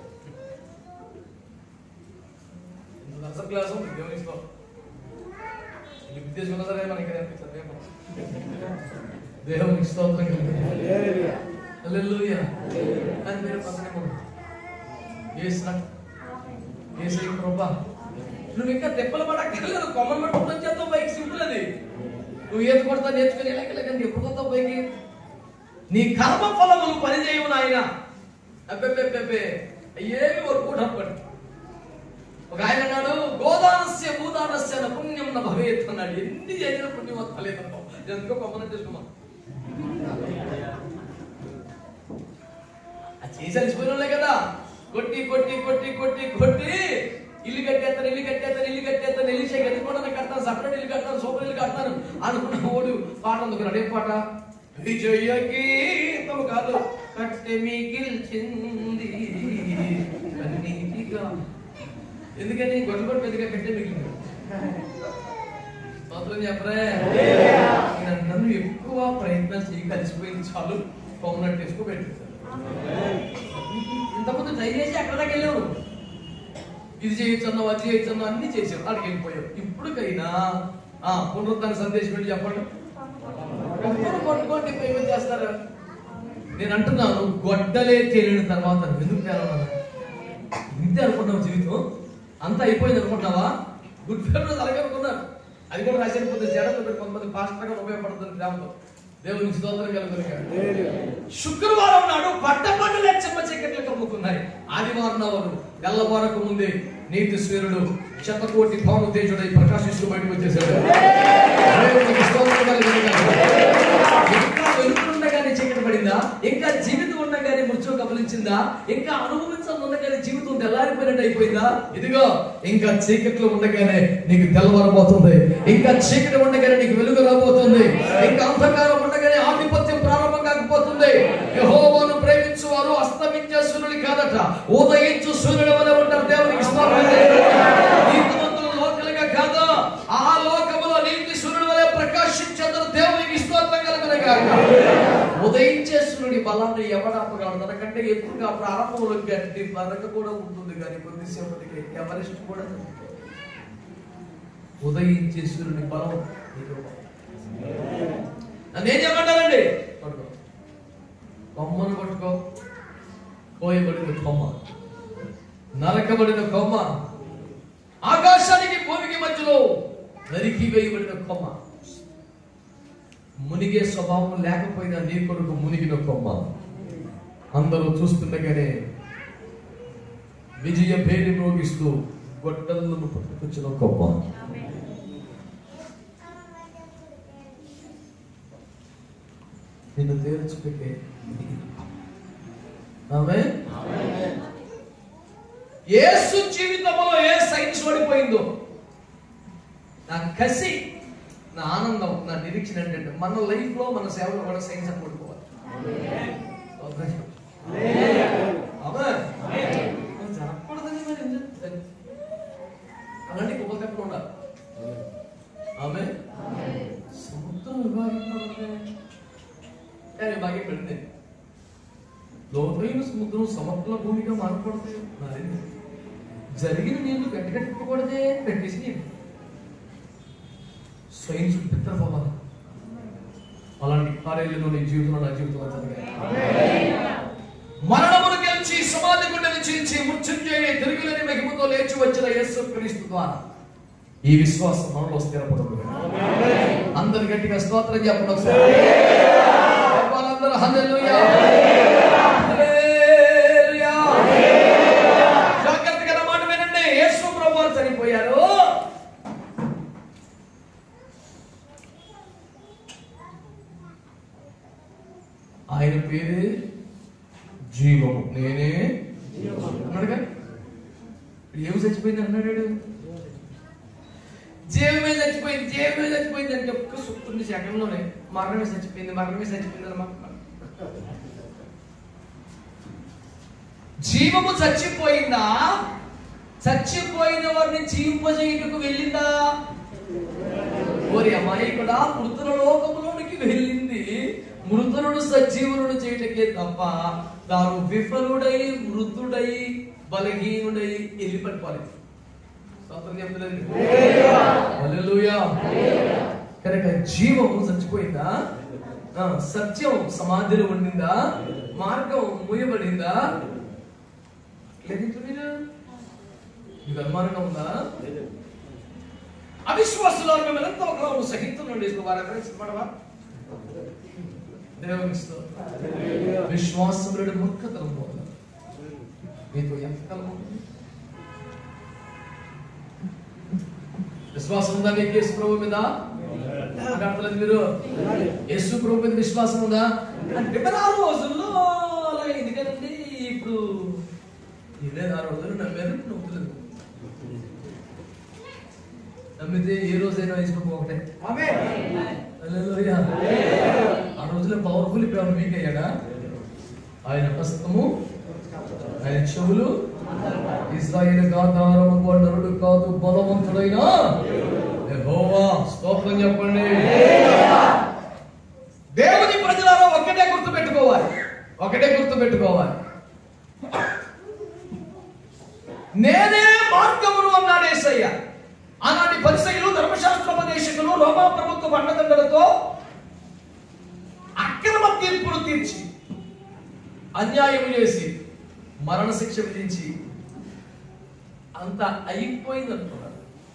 ఇంత దసరా క్లాస్ ఉంది గమనిస్తాం ఇది విద్యేసుకున్నా సరే మనకి అనిపిస్తుంది దేవునికి స్తోత్రం హల్లెలూయా అని మీరు పక్కనే ఏసిన ఏసై కృప నువ్వు ఇంకా తెప్పలు పడక్కర్లేదు కొమ్మలు పట్టుకుని వచ్చేస్తావు పైకి సింపుల్ అది నువ్వు ఏది కొడతా నేర్చుకుని ఎలాగలేకండి ఎప్పుడు కొత్తావు పైకి నీ కర్మ ఫలములు పని చేయవు నాయన అబ్బెబ్బెబ్బెబ్బే ఏమి వర్కౌట్ అప్పటి ఒక ఆయన అన్నాడు గోదానస్య భూదానస్య న పుణ్యం న భవేత్ అన్నాడు ఎన్ని చేసిన పుణ్యం వస్తలేదన్నావు ఎందుకో కొమ్మని చేసుకున్నాం అది చేసి అలసిపోయిన వాళ్ళే కదా కొట్టి కొట్టి కొట్టి కొట్టి కొట్టి ఇల్లు కట్టేస్తాను ఇల్లు కట్టేస్తాను ఇల్లు కట్టేస్తాను ఇల్లు చేయి కట్టుకోవడానికి కడతాను సపరేట్ ఇల్లు కడతాను సూపర్ ఇల్లు కడతాను అనుకున్న ఓడు పాట అందుకున్నాడు ఏం పాట విజయ గీతం కాదు కట్టె మిగిల్చింది కన్నీటిగా ఎందుకని గొడవ కూడా పెద్దగా కట్టే మిగిలింది స్తోత్రం చెప్పరే నేను నన్ను ఎక్కువ ప్రయత్నం చేయి కలిసిపోయింది చాలు కొమ్మనట్టు వేసుకో పెట్టేశారు ఇంతకుముందు ట్రై చేసి అక్కడ దాకా వెళ్ళావు ఇది చేయొచ్చు అన్నావు అది చేయొచ్చు అన్నావు అన్ని చేసావు అక్కడికి వెళ్ళిపోయావు ఇప్పటికైనా ఆ పునరుద్ధరణ సందేశం ఏంటి చెప్పండి కొట్టుకొని కొట్టుకోండి ప్రేమ చేస్తారు నేను అంటున్నాను గొడ్డలే తేలిన తర్వాత నువ్వు ఎందుకు తేలన్నా ఇంతే అనుకుంటున్నావు జీవితం అంతా అయిపోయింది అనుకుంటున్నావా గుడ్ ఫెబ్రవరి అలాగే అనుకున్నారు అది కూడా రాసేది పోతే జడతో పెట్టి కొంతమంది పాస్టర్గా ఉపయోగపడుతుంది ప్రేమతో దేవునికి స్తోత్రం కలుగుతుంది శుక్రవారం నాడు పట్ట పండుగ చెమ్మ చీకట్లు కమ్ముకున్నాయి ఆదివారం వారు తెల్లవారకు ముందే నీతి సూర్యుడు శతకోటి భాను తేజుడై ప్రకాశిస్తూ బయటకు వచ్చేసాడు దేవునికి స్తోత్రం కలుగును గాక. ఇంకా వెలుగుండగానే చీకటి పడిందా ఇంకా జీవితం ఉండగానే మృత్యు కబలించిందా ఇంకా అనుభవించాలి ఉండగానే జీవితం తెల్లారిపోయినట్టు అయిపోయిందా ఇదిగో ఇంకా చీకట్లో ఉండగానే నీకు తెల్లవారబోతుంది ఇంకా చీకటి ఉండగానే నీకు వెలుగు రాబోతుంది ఇంకా అంధకారం ఉండగానే ఆధిపత్యం ప్రారంభం కాకపోతుంది యెహోవాను ప్రేమించు వారు అస్తమించే సూర్యుడు కాదట ఉదయించు సూర్యుడు వలె ఉంటారు దేవునికి స్తోత్రం నీతిమంతులు లోకలుగా కాదు ఆ లోకములో నీతి సూర్యుడు వలె ప్రకాశించేందుకు దేవునికి స్తోత్రం కలుగునగాక ఉదయించే సూర్యుడి బలాన్ని ఎవడాపగలడు తనకంటే ఎక్కువగా ప్రారంభంలో గడ్డి బరక కూడా ఉంటుంది కానీ కొద్దిసేపటికి ఎవరెస్ట్ కూడా ఉదయించే సూర్యుడి బలం నీకు ఇవ్వదు. నన్ను ఏం చెప్పంటారండి పట్టుకో కొమ్మను పట్టుకో కోయబడిన కొమ్మ నరకబడిన కొమ్మ ఆకాశానికి భూమికి మధ్యలో నరికి వేయబడిన కొమ్మ మునిగే స్వభావం లేకపోయినా నీ కొరకు మునిగిన కొమ్మ అందరూ చూస్తుండగానే విజయ పేరు మోగిస్తూ గొడ్డలను పట్టుకొచ్చిన కొమ్మ నిన్ను తేల్చుటకే ఆమె యేసు జీవితంలో ఏ సైన్స్ పడిపోయిందో నా కసి నా ఆనందం నా నిరీక్షణ ఏంటంటే మన లైఫ్ లో మన సేవలో కూడా సైన్స్ అని పడిపోవాలి ఆమె. మరి జరగకూడదని మరి ఏం చేస్తారు? అలాంటి గొప్ప తక్కువ ఉండాలి ఆమె సముద్రం విభాగింపబడింది కానీ బాగా పెడితే లోతైన సముద్రం సమతల భూమిగా మారకూడదు మారింది జరిగిన నీళ్లు గట్టిగట్టుకోకూడదే పెట్టేసి నీళ్ళు సైన్స్ పిత్రపోవాలి అలాంటి కార్యాలను నీ జీవితంలో నా జీవితంలో జరిగాయి మరణమును గెలిచి సమాధి గుండెను చీల్చి మృత్యుంజయ తిరుగులేని మహిమతో లేచి వచ్చిన యేసు క్రీస్తు ద్వారా ఈ విశ్వాసం మనలో స్థిరపడదు అందరు గట్టిగా స్తోత్రం చెప్పండి ఒకసారి వాళ్ళందరూ హల్లెలూయా హల్లెలూయా జాగ్రత్తగా నా మాట వినండి యేసు ప్రభువు చనిపోయారు ఆయన పేరే జీవము నేనే అన్నాడుగా ఏమి చచ్చిపోయింది అన్నాడు జీవమే చచ్చిపోయింది జీవమే చచ్చిపోయింది అని ఒక్క సుత్తుంది సెకండ్లోనే మరణమే చచ్చిపోయింది మరణమే చచ్చిపోయింది అని మాట జీవము చచ్చిపోయిందా చచ్చిపోయిన వారిని జీవింపజేయుటకు వెళ్ళిందా ఓరి అమ్మాయి కూడా మృతుల లోకములోనికి వెళ్ళింది మృతులను సజీవులను చేయటకే తప్ప తాను విఫలుడై మృతుడై బలహీనుడై వెళ్ళి పడిపోలేదు స్తోత్రం చెప్తలేండి. హల్లెలూయా. కనుక జీవము చచ్చిపోయిందా ఆ, సత్యం సమాధిలో ఉండిందా మార్గం మూయబడిందా లేదు మీరు మీకు అనుమానంగా ఉందా అవిశ్వాసులు మేమంతా ఒకరు సహితం నుండి వారి పడవా దేవుని స్తోత్రం. విశ్వాసములుడు మూర్ఖతనం పోదు మీతో ఎంతకాలం ఉంటుంది విశ్వాసం ఉందా నీకు యేసు ప్రభు మీద మాట్లాడలేదు మీరు యేసు ప్రభు మీద విశ్వాసం ఉందా అంటే మరి ఆ రోజుల్లో అలాగే ఎందుకంటే ఇప్పుడు ఇదే ఆ రోజులు నమ్మారు ఇప్పుడు నమ్ముతలేదు నమ్మితే ఏ రోజైనా యేసు ప్రభు ఒకటే హల్లెలూయా. ఆ రోజుల్లో పవర్ఫుల్ ఇప్పుడు వీక్ అయ్యాడా ఆయన హస్తము ఆయన చెవులు ఇస్రాయేల్ గాధారము నరుడు కాదు బలవంతుడైన యెహోవా స్తోత్రం చెప్పండి దేవుని ప్రజలారా ఒకటే గుర్తు పెట్టుకోవాలి ఒకటే గుర్తు పెట్టుకోవాలి నేనే మార్గమును అన్నాడు యేసయ్య ఆనాటి పరిసయులు ధర్మశాస్త్రోపదేశకులు రోమా ప్రభుత్వ బండదండలతో అక్రమ తీర్పులు తీర్చి అన్యాయం చేసి మరణశిక్ష విధించి అంత అయిపోయింది అంటున్నారు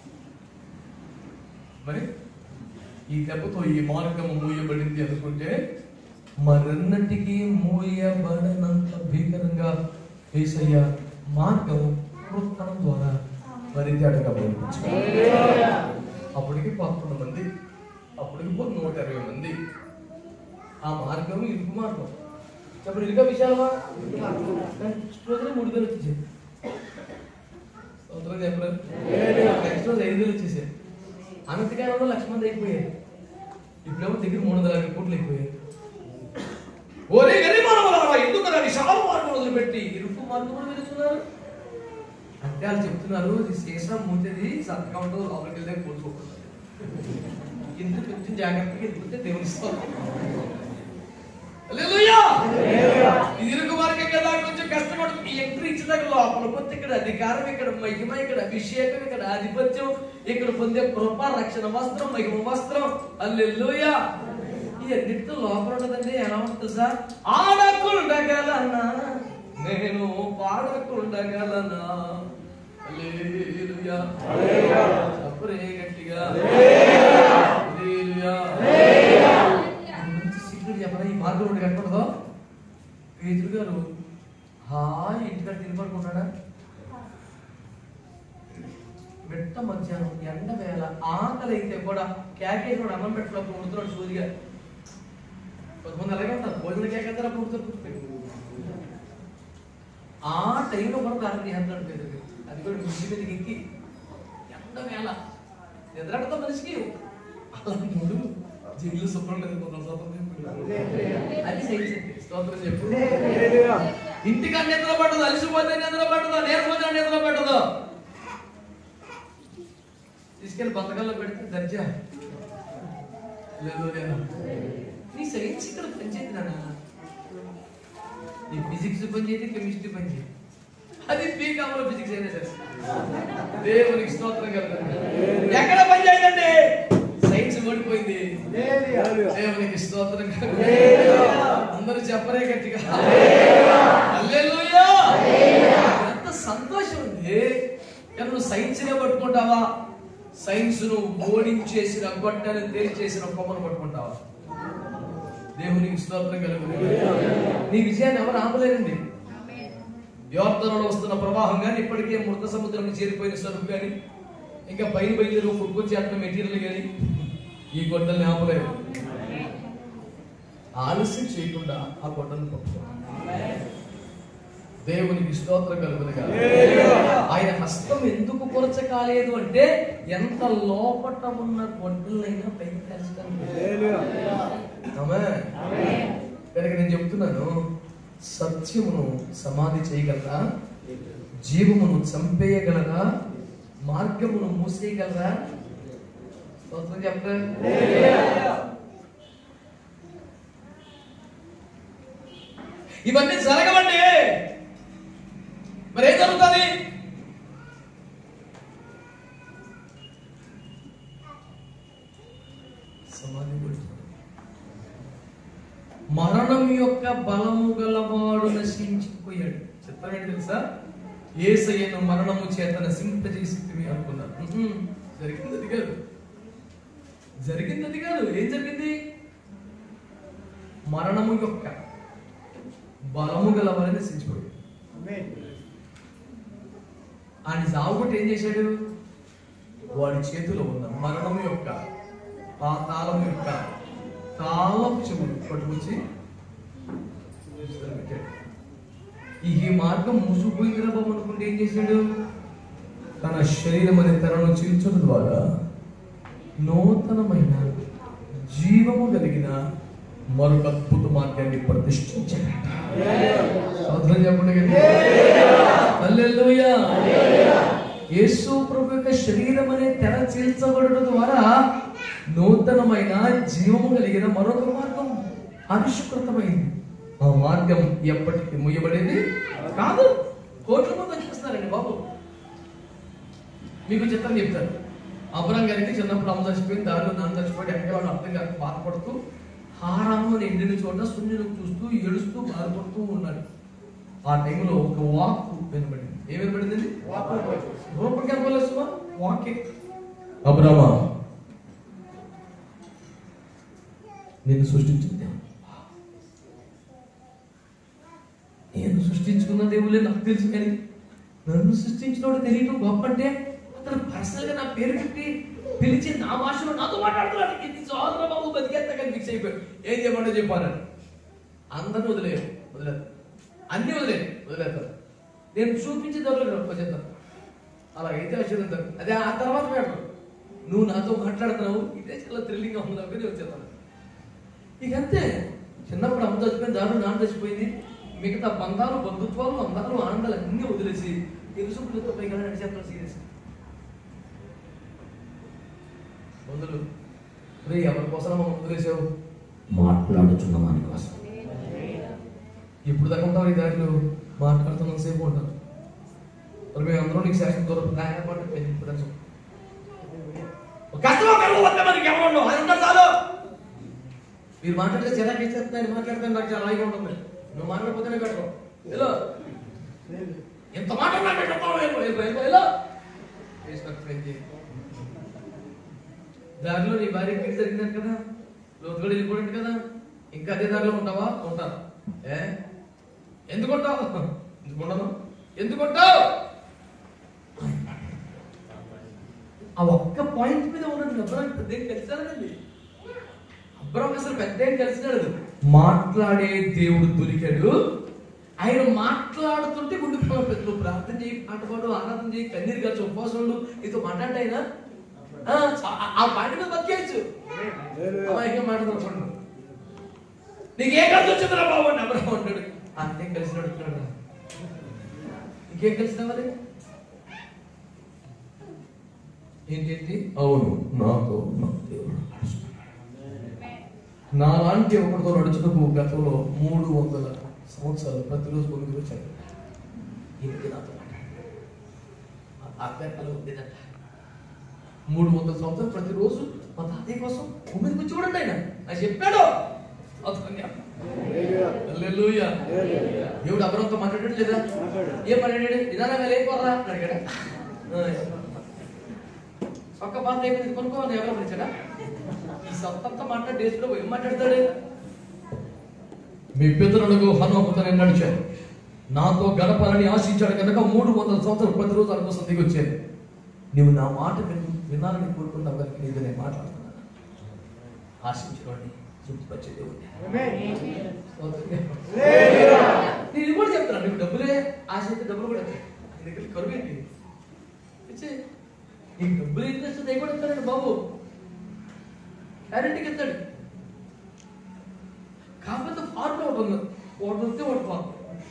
మరి ఈ దెబ్బతో ఈ మార్గము మూయబడింది అనుకుంటే మరెన్నటికీ మూయబడనంత భీకరంగా ఏసయ్య మార్గం పునరుత్థానం ద్వారా పరిత్యాగంగా బోధించారు అప్పటికి పదకొండు మంది అప్పటికి పో నూట ఇరవై మంది ఆ మార్గం ఇరుకు మార్గం చెప్పండి ఇరుక విశాలమా నెక్స్ట్ రోజునే మూడు వేలు వచ్చేసాయి సంవత్సరం చెప్పలేదు నెక్స్ట్ రోజు ఐదు వేలు వచ్చేసాయి అనంతకాలంలో లక్ష మంది అయిపోయాయి ఇప్పుడేమో దగ్గర మూడు వందల యాభై కోట్లు అయిపోయాయి ఒరే గరిమానవలారా ఎందుకు నా విశాల మార్గం వదిలిపెట్టి ఇరుకు మార్గం వెళుతున్నారు అంటే వాళ్ళు చెప్తున్నారు ఇది శేషం మూతది సంతకం ఉంటుంది లోపలికి వెళ్తే కూర్చోకూడదు ఎందుకు కొంచెం జాగ్రత్తగా ఎందుకంటే దేవుని ఇస్తాం హల్లెలూయా! ఇది ఇరుకు మార్గం కదా కొంచెం కష్టపడుతుంది ఈ ఎంట్రీ ఇచ్చిన లోపల కొత్త ఇక్కడ అధికారం ఇక్కడ మహిమ ఇక్కడ అభిషేకం ఇక్కడ ఆధిపత్యం ఇక్కడ పొందే కృప రక్షణ వస్త్రం మహిమ వస్త్రం అల్లెల్లుయా ఈ అన్నిటితో లోపల ఉన్నదండి ఎలా ఉంటుంది సార్ ఆడకుండగలనా నేను పాడకుండగలనా హల్లెలూయా చెప్పరే గట్టిగా హల్లెలూయా మంచి సీక్రెట్ చెప్పరా ఈ మార్గం ఒకటి కనపడదో పేతురు గారు హాయ్ ఇంటికాడ తినపడుకుంటాడా మిట్ట మధ్యాహ్నం ఎండ వేళ ఆకలి అయితే కూడా కేకేసి వాడు అన్నం పెట్టడం ఉడుతున్నాడు సూదిగా కొంతమంది అలాగే ఉంటారు భోజనం కేకేస్తారు అప్పుడు ఉడుతారు ఆ టైంలో కూడా ప్రార్థన చేస్తున్నాడు పేదరు గారు అది కూడా మిద్ది మీదకి ఎక్కి ఎండ వేళ నిద్రడతా మనిషికి అలా మూడు జైలు శుభ్రం లేదు కొంత శుభ్రం అది సైన్స్ అండి స్తోత్రం చెప్పు ఇంటికి నిద్ర పట్టదు అలసిపోతే నిద్ర పట్టదు నేర్పోతే నిద్ర పట్టదు తీసుకెళ్ళి బతకాల్లో పెడితే దర్జా లేదు లేదు నీ సైన్స్ ఇక్కడ పనిచేది నాన్న నీ ఫిజిక్స్ పనిచేది కెమిస్ట్రీ పనిచేది అది బీకామ్లో ఫిజిక్స్ అయినా సరే దేవునికి స్తోత్రం కలుగుతుంది ఎక్కడ పనిచేయదండి సైన్స్ ఓడిపోయింది దేవునికి స్తోత్రం కలుగుతుంది అందరూ చెప్పరే గట్టిగా హల్లెలూయా ఎంత సంతోషం ఉంది కానీ నువ్వు సైన్స్ నే పట్టుకుంటావా సైన్స్ ను ఓడించేసిన గొడ్డని తేల్చేసిన కొమ్మను పట్టుకుంటావా దేవునికి స్తోత్రం కలుగుతుంది నీ విజయాన్ని ఎవరు ఆపలేరండి యోర్ధనలో వస్తున్న ప్రవాహం కానీ ఇప్పటికే మృత సముద్రం చేరిపోయిన స్వరూపు కానీ ఇంకా పైన బయలుదేరి కొట్టుకొచ్చేస్తున్న మెటీరియల్ కానీ ఈ గొడ్డల్ని ఆపలేరు ఆలస్యం చేయకుండా ఆ గొడ్డల్ని పట్టుకో దేవునికి స్తోత్రం కలుగునుగా ఆయన హస్తం ఎందుకు కొరచ కాలేదు అంటే ఎంత లోపట ఉన్న గొడ్డలైనా పైకి తెలుస్తాను కనుక నేను చెప్తున్నాను సత్యమును సమాధి చేయగలరా జీవమును చంపేయగలరా మార్గమును మూసేయగలరా స్తోత్రం చెప్పరా ఇవన్నీ జరగవండి మరి ఏం జరుగుతుంది సమాధి గురించి మరణం యొక్క బలము గలవాడు నశించిపోయాడు చిత్రం ఏంటి తెలుసా ఏసయ్యను మరణము చేత నశింపజేసి అనుకున్నారు ఉహుం, జరిగింది అది కాదు జరిగింది అది కాదు ఏం జరిగింది మరణము యొక్క బలము గలవాడిని నశించిపోయాడు ఆయన సాగుబట్టి ఏం చేశాడు వాడి చేతిలో ఉన్న మరణం యొక్క పాతాళం యొక్క తాళపు చెవులు పట్టుకొచ్చి పెట్టాడు. ఈ మార్గం మూసుకుపోయిందిరా బాబు అనుకుంటే ఏం చేశాడు తన శరీరం అనే తెరను చీల్చడం ద్వారా నూతనమైన జీవము కలిగిన మరొక అద్భుత మార్గాన్ని ప్రతిష్ఠించాడు స్తోత్రం చెప్పండి గట్టిగా. హల్లెలూయా. యేసు ప్రభు యొక్క శరీరం అనే తెర చీల్చబడడం ద్వారా నూతనమైన జీవము కలిగిన మరొక మార్గం ఆవిష్కృతమైంది ఆ మార్గం ఎప్పటికీ ముయ్యబడేది కాదు కోట్ల మంది వచ్చేస్తున్నారండి బాబు మీకు చిత్రం చెప్తాను అబ్రాం గారికి చిన్నప్పుడు అమ్మ చచ్చిపోయింది దారిలో నాన్న చచ్చిపోయి ఎక్కడ వాళ్ళు అర్థం కాక బాధపడుతూ హారాము ఎండిన చోట సూర్యుడు చూస్తూ ఏడుస్తూ బాధపడుతూ ఉన్నాడు ఆ టైంలో ఒక వాక్ వినబడింది ఏం వినబడింది రూపం కనపలేదు వాకే అబ్రామా నేను సృష్టించింది దేవుడు. నేను సృష్టించుకున్న దేవులే నాకు తెలుసు కానీ నన్ను సృష్టించినోడు తెలియటం గొప్ప అంటే అతను పర్సనల్ గా నా పేరు పెట్టి పిలిచి నా భాషలో నాతో మాట్లాడుతున్నాడు ఇది సోదర బాబు బతికేస్తా కానీ ఫిక్స్ అయిపోయాడు ఏం చేయమంటే చెప్పాను అందరిని వదిలేరు వదిలేరు అన్ని వదిలేరు వదిలేస్తారు నేను చూపించే దొరకదు వచ్చేస్తాను అలాగైతే వచ్చేదంటారు అదే ఆ తర్వాత మేడం నువ్వు నాతో మాట్లాడుతున్నావు ఇదే చాలా థ్రిల్లింగ్ ఉంది అనుకుని వచ్చేస్తాను ఇక అంతే చిన్నప్పుడు అమ్మ చచ్చిపోయింది దాని నాన్న చచ్చిపోయింది మిగతా బంధాలు బంధుత్వాలు అందాలు ఆనందాలు అన్నీ వదిలేసి తెలుసుకున్నతో పైగా నడిచేస్తాను సీరియస్ బంధులు రే ఎవరి కోసం మమ్మల్ని వదిలేసావు మాట్లాడుచున్న వాని కోసం ఇప్పుడు దాకా ఉంటావు ఈ దారిలో మాట్లాడుతున్నంత సేపు ఉంటాను మరి మేము అందరం నీకు శాసనం దూరం ఆయన పాటు ఇప్పుడు కష్టమో కరువు వద్ద మనకి ఎవరు ఉండవు ఆయన ఉంటారు చాలు మీరు మాట్లాడితే చిరాకు ఇచ్చేస్తున్నాను మాట్లాడితే నాకు చాలా హాయిగా ఉంటుంది నువ్వు మాట్లాడకపోతేనే పెట్టరు హలో ఎంత మాట్లాడినా పెట్టాలో దారిలో నీ భార్య కిడి జరిగినట్టు కదా లోతుగా వెళ్ళిపోయింది కదా ఇంకా అదే దారిలో ఉంటావా ఉంటాను ఏ ఎందుకు ఉంటావు ఎందుకు ఉండను ఎందుకు ఉంటావు ఆ ఒక్క పాయింట్ మీద ఉన్నట్టు అబ్రాహం పెద్ద ఏం కలిసాడండి అబ్రాహం అసలు పెద్ద ఏం కలిసినాడు మాట్లాడే దేవుడు దొరికాడు ఆయన మాట్లాడుతుంటే గుండె పెద్దలు ప్రార్థన చేయి పాట పాడు ఆరాధన చేయి కన్నీరు కాచు ఉపవాసం ఉండు నీతో మాట్లాడే ఆయన ఆ, చా- ఆ పాట మీద బతికేయచ్చు అమాయకం మాట్లాడుతున్నాడు నీకేం కలిసి వచ్చిందిరా బాబు అని అబ్రాహం అంటాడు అంతే కలిసి నడుపుతున్నాడు ఇంకేం కలిసిన మరి ఏంటంటే అవును నాతో నా దేవుడు నాలాంటి ఒకటితో నడుచుటకు గతంలో మూడు వందల సంవత్సరాలు ప్రతిరోజు కొనుగోలు వచ్చాడు ఇంటికి నాతో మాట్లాడాడు. మా తాతయ్య కళ ఉండేదంట మూడు వందల సంవత్సరాలు ప్రతిరోజు మా తాతయ్య కోసం భూమి మీదకి వచ్చి చూడండి ఆయన ఆయన చెప్పాడు అద్భుతంగా. హల్లెలూయా. దేవుడు అబ్రహంతో మాట్లాడాడు లేదా ఏం మాట్లాడాడు నిదానంగా లేకపోరా అని అడిగాడా ఆ, ఒక్క బాధ అయిపోయింది కొనుక్కోవాలి ఎవరో పిలిచాడా ఈ సొంతంతో మాట్లాడి డేస్లో ఏం మాట్లాడతాడు మీ పితరులకు హనుమతో నేను నడిచాను నాతో గడపాలని ఆశించాడు కనుక మూడు వందల సంవత్సరాలు ప్రతిరోజు ఆయన కోసం దిగి వచ్చాను నువ్వు నా మాట విన్ వినాలని కోరుకున్నావు కనుక నీకు నేను మాట్లాడుతున్నాను ఆశించుకోండి తృప్తిపరిచే దేవుడు నేను ఇది కూడా చెప్తాను నీకు డబ్బులే ఆశ అయితే డబ్బులు కూడా వచ్చాయి నీ దగ్గర కరువు ఏంటి ఇచ్చే నీకు డబ్బులు ఇంట్రెస్ట్ అయితే కూడా ఇస్తాడండి బాబు గ్యారెంటీకి ఇస్తాడు కాకపోతే ఫార్ములా ఒకటి ఉంది ఒకటి వస్తే ఒకటి ఫార్ములా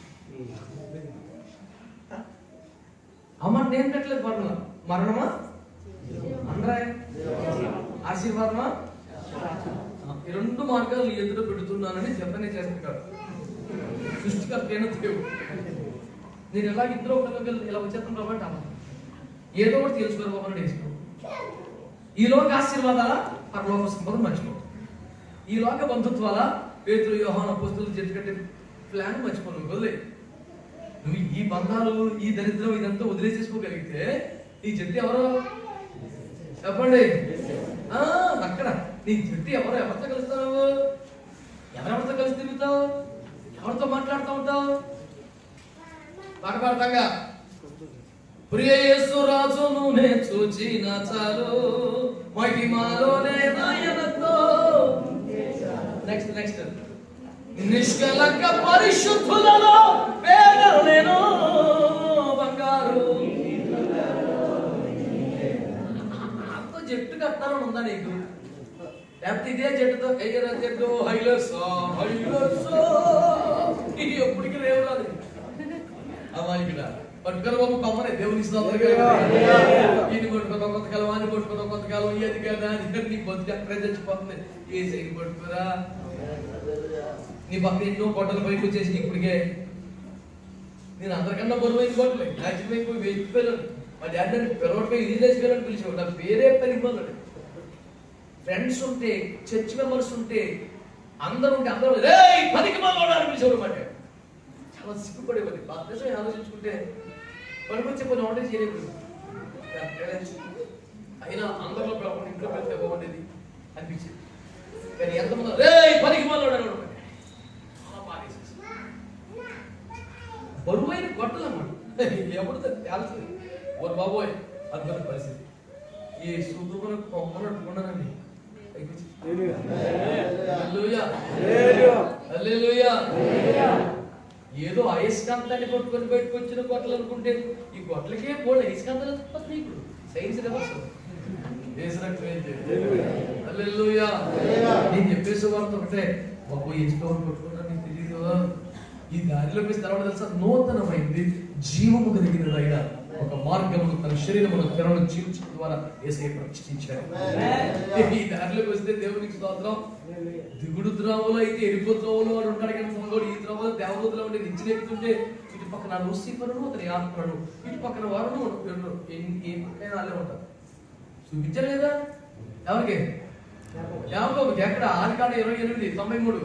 అమ్మ నేను పెట్టలేదు ఫార్ములా మరణమా అందరా ఆశీర్వాదమా ఈ రెండు మార్గాలు ఎదురు పెడుతున్నానని చెప్పనే చేస్తున్నాడు సృష్టికర్త అయిన దేవుడు నేను ఎలా ఇద్దరు ఒకటి ఇలా వచ్చేస్తాను కాబట్టి అమ్మ ఏదో ఒకటి తెలుసుకోరు బాబు అని వేసుకో ఈ లోక ఆశీర్వాదాల పరలోక సంపద మర్చిపో ఈ లోక బంధుత్వాల పేతులు యోహాన పుస్తులు జట్టుకట్టే ప్లాన్ మర్చిపో నువ్వు వదిలే నువ్వు ఈ బంధాలు ఈ దరిద్రం ఇదంతా వదిలేసేసుకోగలిగితే ఈ జట్టు ఎవరు చెప్పండి ఆ, అక్కడ నీ జట్టు ఎవరు ఎవరితో కలుస్తావు నువ్వు ఎవరెవరితో కలిసి తిరుగుతావు ఎవరితో మాట్లాడుతూ ఉంటావు పాట పాడతాగా ప్రియ యేసు రాజును నే చూచిన చాలు మహిమాలోనే నాయనతో నెక్స్ట్ నెక్స్ట్ నిష్కలక పరిశుద్ధులలో పేదలు నేను బంగారు అంత జట్టు కట్టాలని ఉందా నీకు లేకపోతే ఇదే జట్టుతో ఎయ్యర జట్టు హైలెస్ హైలెస్ ఇది ఎప్పటికీ రేవురాదు అమాయకుడా పట్టుకొని బాబు కమ్మనే దేవుని ఈయన కొట్టుకుందాం కొంతకాలం వాడిని కొట్టుకుందాం కొంతకాలం ఏది కదా అని నీ బతుకు అక్కడే చచ్చిపోతుంది ఏ సైకి పట్టుకురా నీ పక్కన ఎన్నో కొట్టలు పైకి వచ్చేసి ఇప్పటికే నేను అందరికన్నా బరువైన కొట్టలే యాక్చువల్ అయిపోయి వెళ్ళిపోయాను మా డాడీ నన్ను పిలవటమే ఇది చేసుకెళ్ళని పిలిచేవాడు నా పేరే పలిపోతాడు ఫ్రెండ్స్ ఉంటే చర్చ్ మెంబర్స్ ఉంటే అందరూ ఉంటే అందరూ రే పనికి మాలోడు అని పిలిచేవాడు మాట చాలా సిగ్గుపడేవాడి భారతదేశం ఆలోచించుకుంటే పనికొచ్చే కొన్ని ఆర్డర్ చేయలేదు అయినా అందరిలో పిలవకుండా ఇంట్లో పెడితే బాగుండేది అనిపించింది కానీ ఎంతమంది రే పనికి మాలోడు అని చాలా బాధేసేసి. బరువైన గొట్టలు అన్నమాట ఎప్పుడు తెలుసు ఓ బాబోయ్ అద్భుత పరిస్థితి ఈ సూపర్ కొమ్మలు అట్టుకున్నానండి హల్లెలూయా హల్లెలూయా ఏదో అయస్కాంతాన్ని కొట్టుకొని బయటకు వచ్చిన గొట్టలు అనుకుంటే ఈ గొట్టలకే బోల్డ్ అయస్కాంతాలు తప్పదు ఇప్పుడు సైన్స్ రివర్స్ హల్లెలూయా నేను చెప్పేసి వారితో ఒకటే బాబు ఎంచుకోవాలి కొట్టుకున్నా నీకు తెలియదు ఈ దారిలోకి వేసి తర్వాత తెలుసా నూతనమైంది జీవము కలిగినదైన ఒక మార్గమును తన శరీరమును తెరను జీవించడం ద్వారా ఏసై ప్రతిష్ఠించాడు ఈ దారిలోకి వస్తే దేవునికి స్తోత్రం దిగుడు ద్రోవలో అయితే ఎరుపు ద్రోవలో వాడు ఉంటాడు కానీ పొంగోడు ఈ ద్రోవలో దేవదూతలో ఉండి నిచ్చినెక్కుతుంటే ఇటు పక్కన లూసిఫరును అతని ఆత్మను ఇటు పక్కన వారును ఏ పక్కన వాళ్ళే ఉంటారు చూపించలేదా ఎవరికి యాకోబుకి ఎక్కడ ఆరు కాడ ఇరవై ఎనిమిది తొంభై మూడు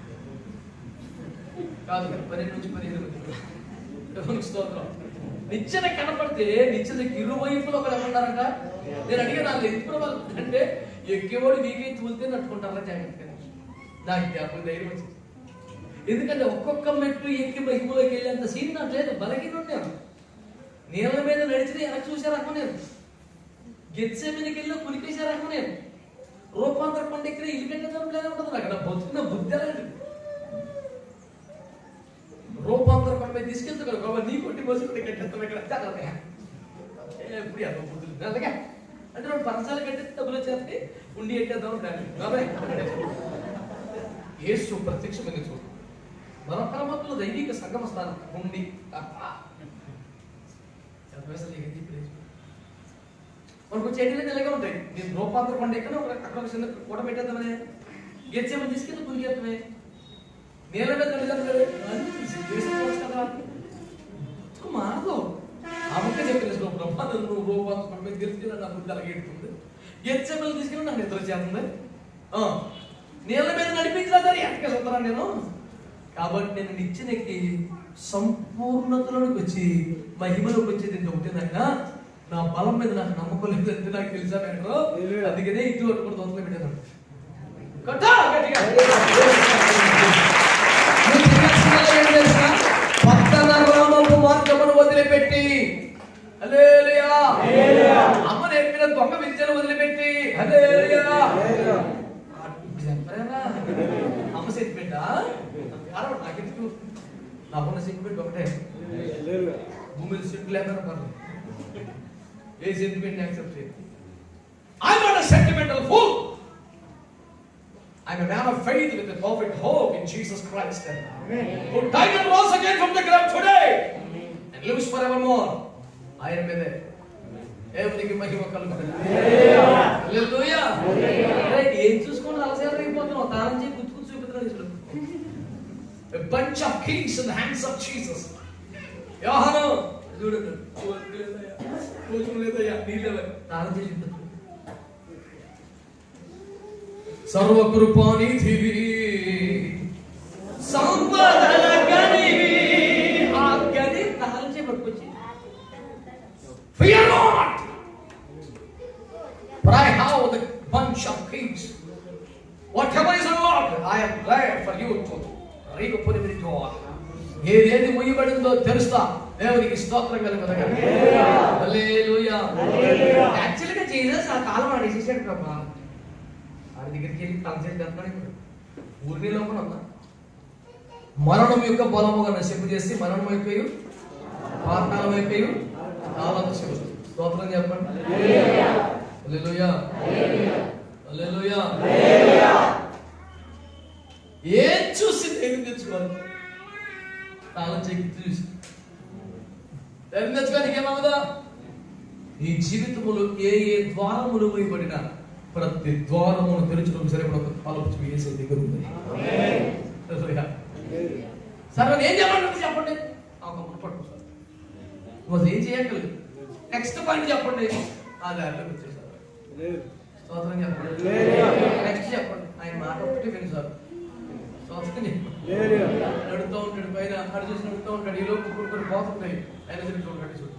కాదు పన్నెండు నుంచి పదిహేను దేవునికి స్తోత్రం నిచ్చెన కనపడితే నిచ్చెనకి ఇరువైపులో ఒకరు ఎవరున్నారంట నేను అడిగా నాకు ఎందుకు వాళ్ళు అంటే ఎక్కేవాడు నీకే తూలితే నట్టుకుంటారా జాగ్రత్తగా నాకు ఇది అప్పుడు ధైర్యం వచ్చింది ఎందుకంటే ఒక్కొక్క మెట్టు ఎక్కి మహిమలోకి వెళ్ళేంత సీన్ నాకు లేదు బలహీన నేను నీళ్ళ మీద నడిచితే వెనక్కి చూసే రకం నేను గెచ్చే మీదకి వెళ్ళి కులికేసే రకం నేను రూపాంతర పండు ఎక్కిన ఇల్లు కట్టేదాం ఉంటుంది అక్కడ బతుకున్న బుద్ధి అలాంటిది రూపాంతర పండు మీద తీసుకెళ్తాను కాబట్టి నీ కొట్టి బస్సు కట్టేస్తాం ఇక్కడ జాగ్రత్తగా ఎప్పుడు ఎంత బుద్ధులు అలాగే అంటే రెండు పరసాలు కట్టేస్తే డబ్బులు వచ్చేస్తే ఉండి ఎట్టేద్దాం దాన్ని బాబాయ్ యేసు ప్రత్యక్షమైన చూడు మన పరమాత్మలో దైవిక సంగమ స్థానం ఉండి మనకు వచ్చే ఎడ్డీలు ఇలాగే ఉంటాయి నేను రూపాంతర కొండ ఎక్కడ ఒక అక్కడ ఒక చిన్న కూట పెట్టేద్దామనే గెచ్చేమని తీసుకెళ్ళి పులిగేద్దామే నేల మీద నిలబడి కదా బతుకు మారదు ఆ ముక్క చెప్పిన బ్రహ్మాండం నువ్వు రూపాంతర కొండ మీద గెలిచి నా బుద్ధి అలాగే ఎడుతుంది గెచ్చేమని తీసుకెళ్ళి నాకు నిద్ర చేస్తుంది ఆ, నీళ్ళ మీద నడిపించినా సరే ఎక్కడికి వస్తున్నాను నేను కాబట్టి నేను నిచ్చెనెక్కి సంపూర్ణతలోకి వచ్చి మహిమలోకి వచ్చేది ఇంత ఒకటేనైనా నా బలం మీద నాకు నమ్మకం లేదంటే నాకు తెలుసా నేను అందుకనే ఇటు అటు కూడా దొంగలు పెట్టాను కొట్టా గట్టిగా. నువ్వు చేయాల్సిందల్లా ఏం తెలుసా? పట్టణ రామపు మార్గమును వదిలిపెట్టి హల్లెలూయా. అమ్మ నేర్పిన దొంగ విద్యను వదిలిపెట్టి హల్లెలూయా. ఇప్పుడు చెప్పలేరా? అమ్మ సెంటిమెంట్ నాకెందుకు నాకున్న సెంటిమెంట్ ఒకటే భూమి మీద సెంటు లేకుండా పర్లేదు ఏ సెంటిమెంట్ యాక్సెప్ట్ చేయదు I not a sentimental fool I'm a man of faith with a perfect hope in Jesus Christ who died and rose again from the grave today and lives forevermore ఆయన మీదే దేవునికి మహిమ కలుగుతుంది హల్లెలూయా అరే, ఏం చూసుకొని అలసేపు అయిపోతున్నావు తానం చేయి గుర్తు గుర్తు చూపుతున్నాడు ఇప్పుడు A bunch of kings in the hands of Jesus. యోహాను చూడండి కూర్చొని లేదయ్యా నీళ్ళ తానం చేసి చూపుతున్నాడు. సర్వకృపానిధివి సంపదల గనివి ఆ గని తాళంచే పట్టుకొచ్చి Fear not! For I have the bunch of keys. Whatever is unlocked, I am glad for you to reap upon every door. ఏదేది ముయ్యబడిందో తెలుస్తా దేవునికి స్తోత్రం కలుగుతాగా హల్లెలూయా యాక్చువల్గా జీసస్ ఆ కాలం ఆడేసేసాడు ప్రభా వాడి దగ్గరికి వెళ్ళి తలసేసి కనపడి ఊరిని లోపల ఉందా మరణం యొక్క బలముగా నశింపు చేసి మరణం అయిపోయి పాతాళం అయిపోయి కాలం స్తోత్రం చెప్పండి హల్లెలూయా హల్లెలూయా ఏం చూసి ధైర్యం తెచ్చుకోవాలి తాళం చెక్కి చూసి ధైర్యం తెచ్చుకోనికి ఏమవుదా ఈ జీవితములో ఏ ఏ ద్వారములు వేయబడిన ప్రతి ద్వారమును తెరచడం సరే ఒక తలుపు వేసే దగ్గర ఉంది హల్లెలూయా. సరే మరి ఏం చెప్పండి చెప్పండి ఆ ఒక ముక్క పట్టుకో సార్. నువ్వు అసలు ఏం చేయగలదు నెక్స్ట్ పాయింట్ చెప్పండి ఆ దారిలో వచ్చేసారు స్తోత్రం చెప్పండి నెక్స్ట్ చెప్పండి ఆయన మాట ఒకటి విను సార్ స్తోత్రం చెప్పండి నడుతూ ఉంటాడు పైన అటు చూసి నడుతూ ఉంటాడు ఈ లోపు కొన్ని కొన్ని పోతుంటాయి ఆయన సరే చూడండి చూడు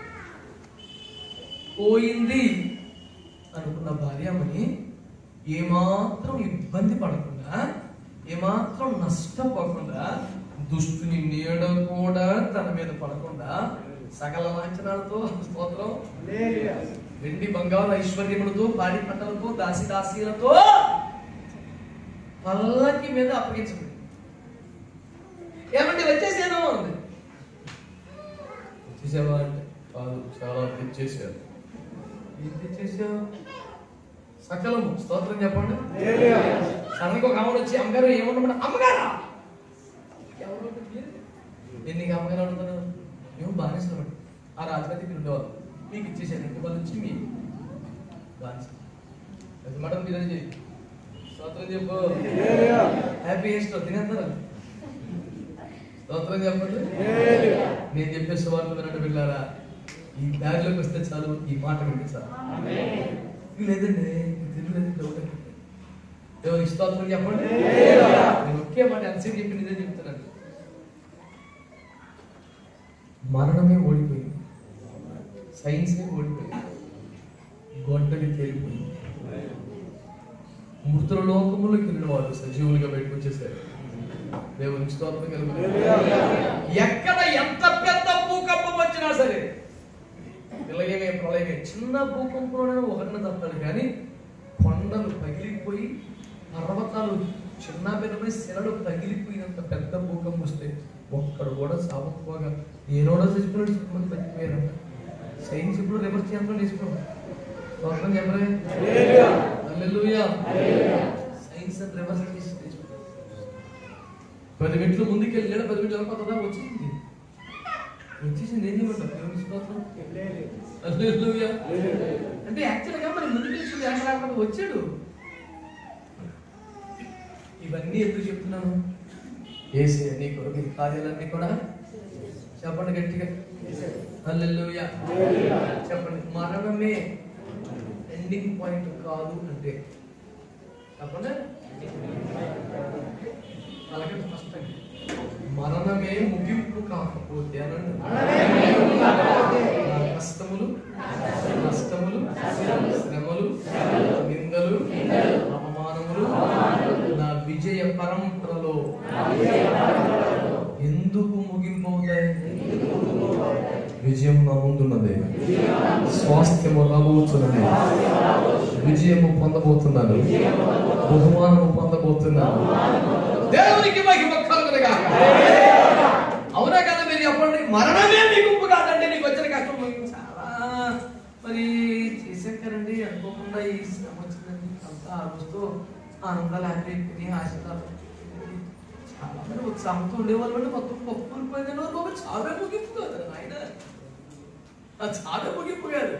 పోయింది అనుకున్న భార్యమని ఏమాత్రం ఇబ్బంది పడకుండా ఏమాత్రం నష్టపోకుండా దుష్టుని నీడ కూడా తన మీద పడకుండా సకల లాంఛనాలతో స్తోత్రం వెండి బంగారు ఐశ్వర్యములతో పాడి పంటలతో దాసి దాసీలతో పల్లకి మీద అప్పగించండి ఏమంటే వచ్చేసేనో ఉంది వచ్చేసావా అంటే కాదు చాలా తెచ్చేసారు ఏం తెచ్చేసావు సకలము స్తోత్రం చెప్పండి సడన్గా ఒక ఆవిడ వచ్చి అమ్మగారు ఏమన్నా అమ్మగారా ఎవరు మీరు? నేను నీకు అమ్మగారు అడుగుతాను మేము బానిసలు ఆ రాజుగారి దగ్గర ఉండేవాళ్ళు మీకు ఇచ్చేసాను ఇంక వాళ్ళు వచ్చి మీ బానిస అది మటన్ బిర్యానీ చేయి స్తోత్రం చెప్పు హ్యాపీ హెస్ట్ తినేస్తారా స్తోత్రం చెప్పండి నేను చెప్పే సువార్త వినండి వెళ్ళారా ఈ దారిలోకి వస్తే చాలు ఈ మాట వింటే చాలు లేదండి తెలియలేదు డౌట్ దేవునికి స్తోత్రం చెప్పండి నేను ఒకే మాట ఎంతసేపు చెప్పి ఇదే చెప్తున్నాను మరణమే ఓడిపోయింది సైన్సే ఓడిపోయింది గొడ్డలి తేలిపోయింది మృతుల లోకములోకి వెళ్ళిన వాళ్ళు సజీవులుగా బయటకు వచ్చేసారు దేవునికి స్తోత్రం కలుగుతుంది ఎక్కడ ఎంత పెద్ద భూకంపం వచ్చినా సరే ప్రళయమే ప్రళయమే చిన్న భూకంపంలోనే ఒకరిని తప్పాడు కానీ కొండలు పగిలిపోయి పర్వతాలు చిన్న పెద్దపై శిలలు పగిలిపోయినంత పెద్ద భూకంపం వస్తే ఒక్కడు కూడా సావకపోగా ఏనోడో చచ్చిపోయినాడు చిక్కుమని పట్టిపోయారంట సైన్స్ ఇప్పుడు రివర్స్ చేయాలని నేర్చుకున్నాం స్వర్గం చెప్పలే హల్లెలూయా సైన్స్ అని రివర్స్ చేసి నేర్చుకున్నాం పది మెట్లు ముందుకు వెళ్ళాడు పది మెట్లు వెళ్ళిపోతుందా వచ్చింది వచ్చేసింది ఏం చేయమంటారు దేవుని స్తోత్రం హల్లెలూయా అంటే యాక్చువల్ గా మరి ముందుకు వెళ్ళి ఎక్కడ వచ్చాడు ఇవన్నీ ఎందుకు చెప్తున్నాను ఏసే నీ కొరకు ఈ కార్యాలన్నీ కూడా చెప్పండి గట్టిగా హల్లెలూయా చెప్పండి మరణమే ఎండింగ్ పాయింట్ కాదు అంటే చెప్పండి అలాగే ఫస్ట్ మరణమే ముగింపు కాకపోతే అనండి నా కష్టములు నష్టములు శ్రమలు నిందలు అవమానములు నా విజయ పరంపరలో ఎందుకు ముగింపు అవుతాయి విజయం నా ముందున్నది స్వాస్థ్యము రాబోతున్నది విజయము పొందబోతున్నాను బహుమానము పొందబోతున్నాను దేవునికి మహిమ కలుగునుగా అవునా కదా మీరు చెప్పండి మరణమే మీకు ఉప్పు కాదండి నీకు వచ్చిన కష్టం మీకు చాలా మరి చేసాకరండి అనుకోకుండా ఈ శ్రమ వచ్చిందండి అంతా ఆ రోజుతో ఆనందాలు హ్యాపీ అయిపోయినాయి ఆశీర్వాదాలు చాలా మంది ఉత్సాహంతో ఉండేవాళ్ళు అంటే మొత్తం పప్పు కూలిపోయిందని వారు బాబు చాలా ముగింపు కాదు ఆయన చాలా ముగింపు కాదు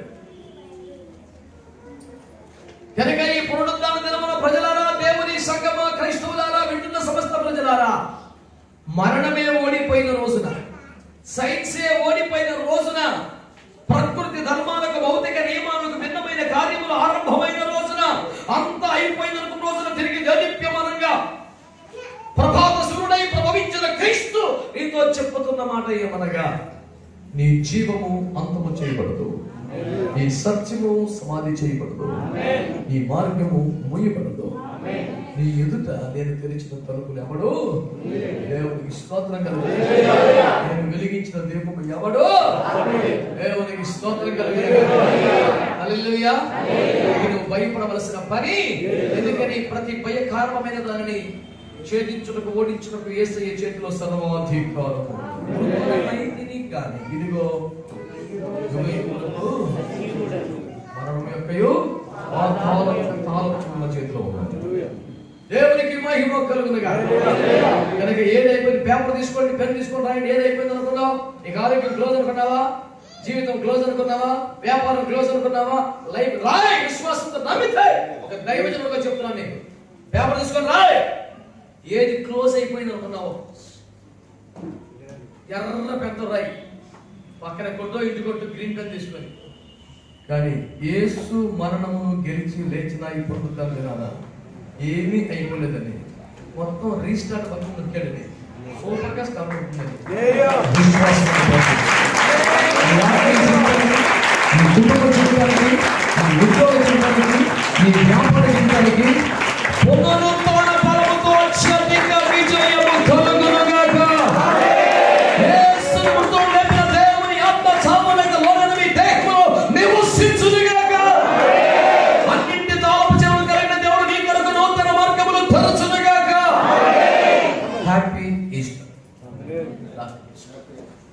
కనుక ఈ పునరుద్ధాన దినమున ప్రజలారా దేవుని సంగమ క్రైస్తవులారా వింటున్న సమస్త ప్రజలారా మరణమే ఓడిపోయిన రోజున సైన్సే ఓడిపోయిన రోజున ప్రకృతి ధర్మాలకు భౌతిక నియమాలకు భిన్నమైన కార్యములు ఆరంభమైన రోజున అంతా అయిపోయిన రోజున తిరిగి దేదీప్యమానంగా ప్రభాత సురుడై ప్రభవించిన క్రీస్తు నీతో చెప్పుతున్న మాట ఏమనగా నీ జీవము అంతము చేయబడదు నీ సత్యము సమాధి చేయబడదు నీ మార్గము మూయబడదు నీ ఎదుట నేను తెరిచిన తలుపులు ఎవడు దేవునికి స్తోత్రం కలుగు నేను వెలిగించిన దీపము ఎవడు దేవునికి స్తోత్రం కలుగు హల్లెలూయా నువ్వు భయపడవలసిన పని ఎందుకని ప్రతి భయ కారణమైన దానిని ఛేదించుటకు ఓడించుటకు ఏసయ్య చేతిలో సర్వాధికారము మృతులమైతిని గాని ఇదిగో యుగయుగములకు మరణం యొక్కయు పాతాళం యొక్క తాళము మన చేతిలో ఉన్నది దేవునికి మహిమ కలుగునుగా కనుక ఏదైపోయింది పేపర్ తీసుకోండి పెన్ తీసుకొని రాయండి ఏదైపోయింది అనుకున్నావు నీకు ఆరోగ్యం క్లోజ్ అనుకున్నావా జీవితం క్లోజ్ అనుకున్నావా వ్యాపారం క్లోజ్ అనుకున్నావా లైఫ్ రాయ్ విశ్వాసంతో నమ్మితే ఒక దైవజనుడుగా చెప్తున్నాను నీకు పేపర్ తీసుకొని రాయ్ ఏది క్లోజ్ అయిపోయింది అనుకున్నావో ఎర్ర పెద్ద రాయి పక్కన కొట్టో ఇంటి కొట్టు గ్రీన్ పెన్ తీసుకొని కానీ యేసు మరణమును గెలిచి లేచిన ఈ పొందుతాం వినాలా ఏమీ అయిపోలేదని మొత్తం రీస్టార్ట్ పక్కన నొక్కాడని సూపర్ గా స్టార్ట్ అవుతుందని విశ్వాసం ఉంటుంది. నీ ఆరోగ్య జీవితానికి, నీ కుటుంబ జీవితానికి, నీ ఉద్యోగ జీవితానికి, నీ వ్యాపార జీవితానికి పునరుద్ధరణ బలముతో అత్యధిక విజయము కలుగునుగాక. యేసును మృతులు లేపిన దేవుని ఆత్మ రా.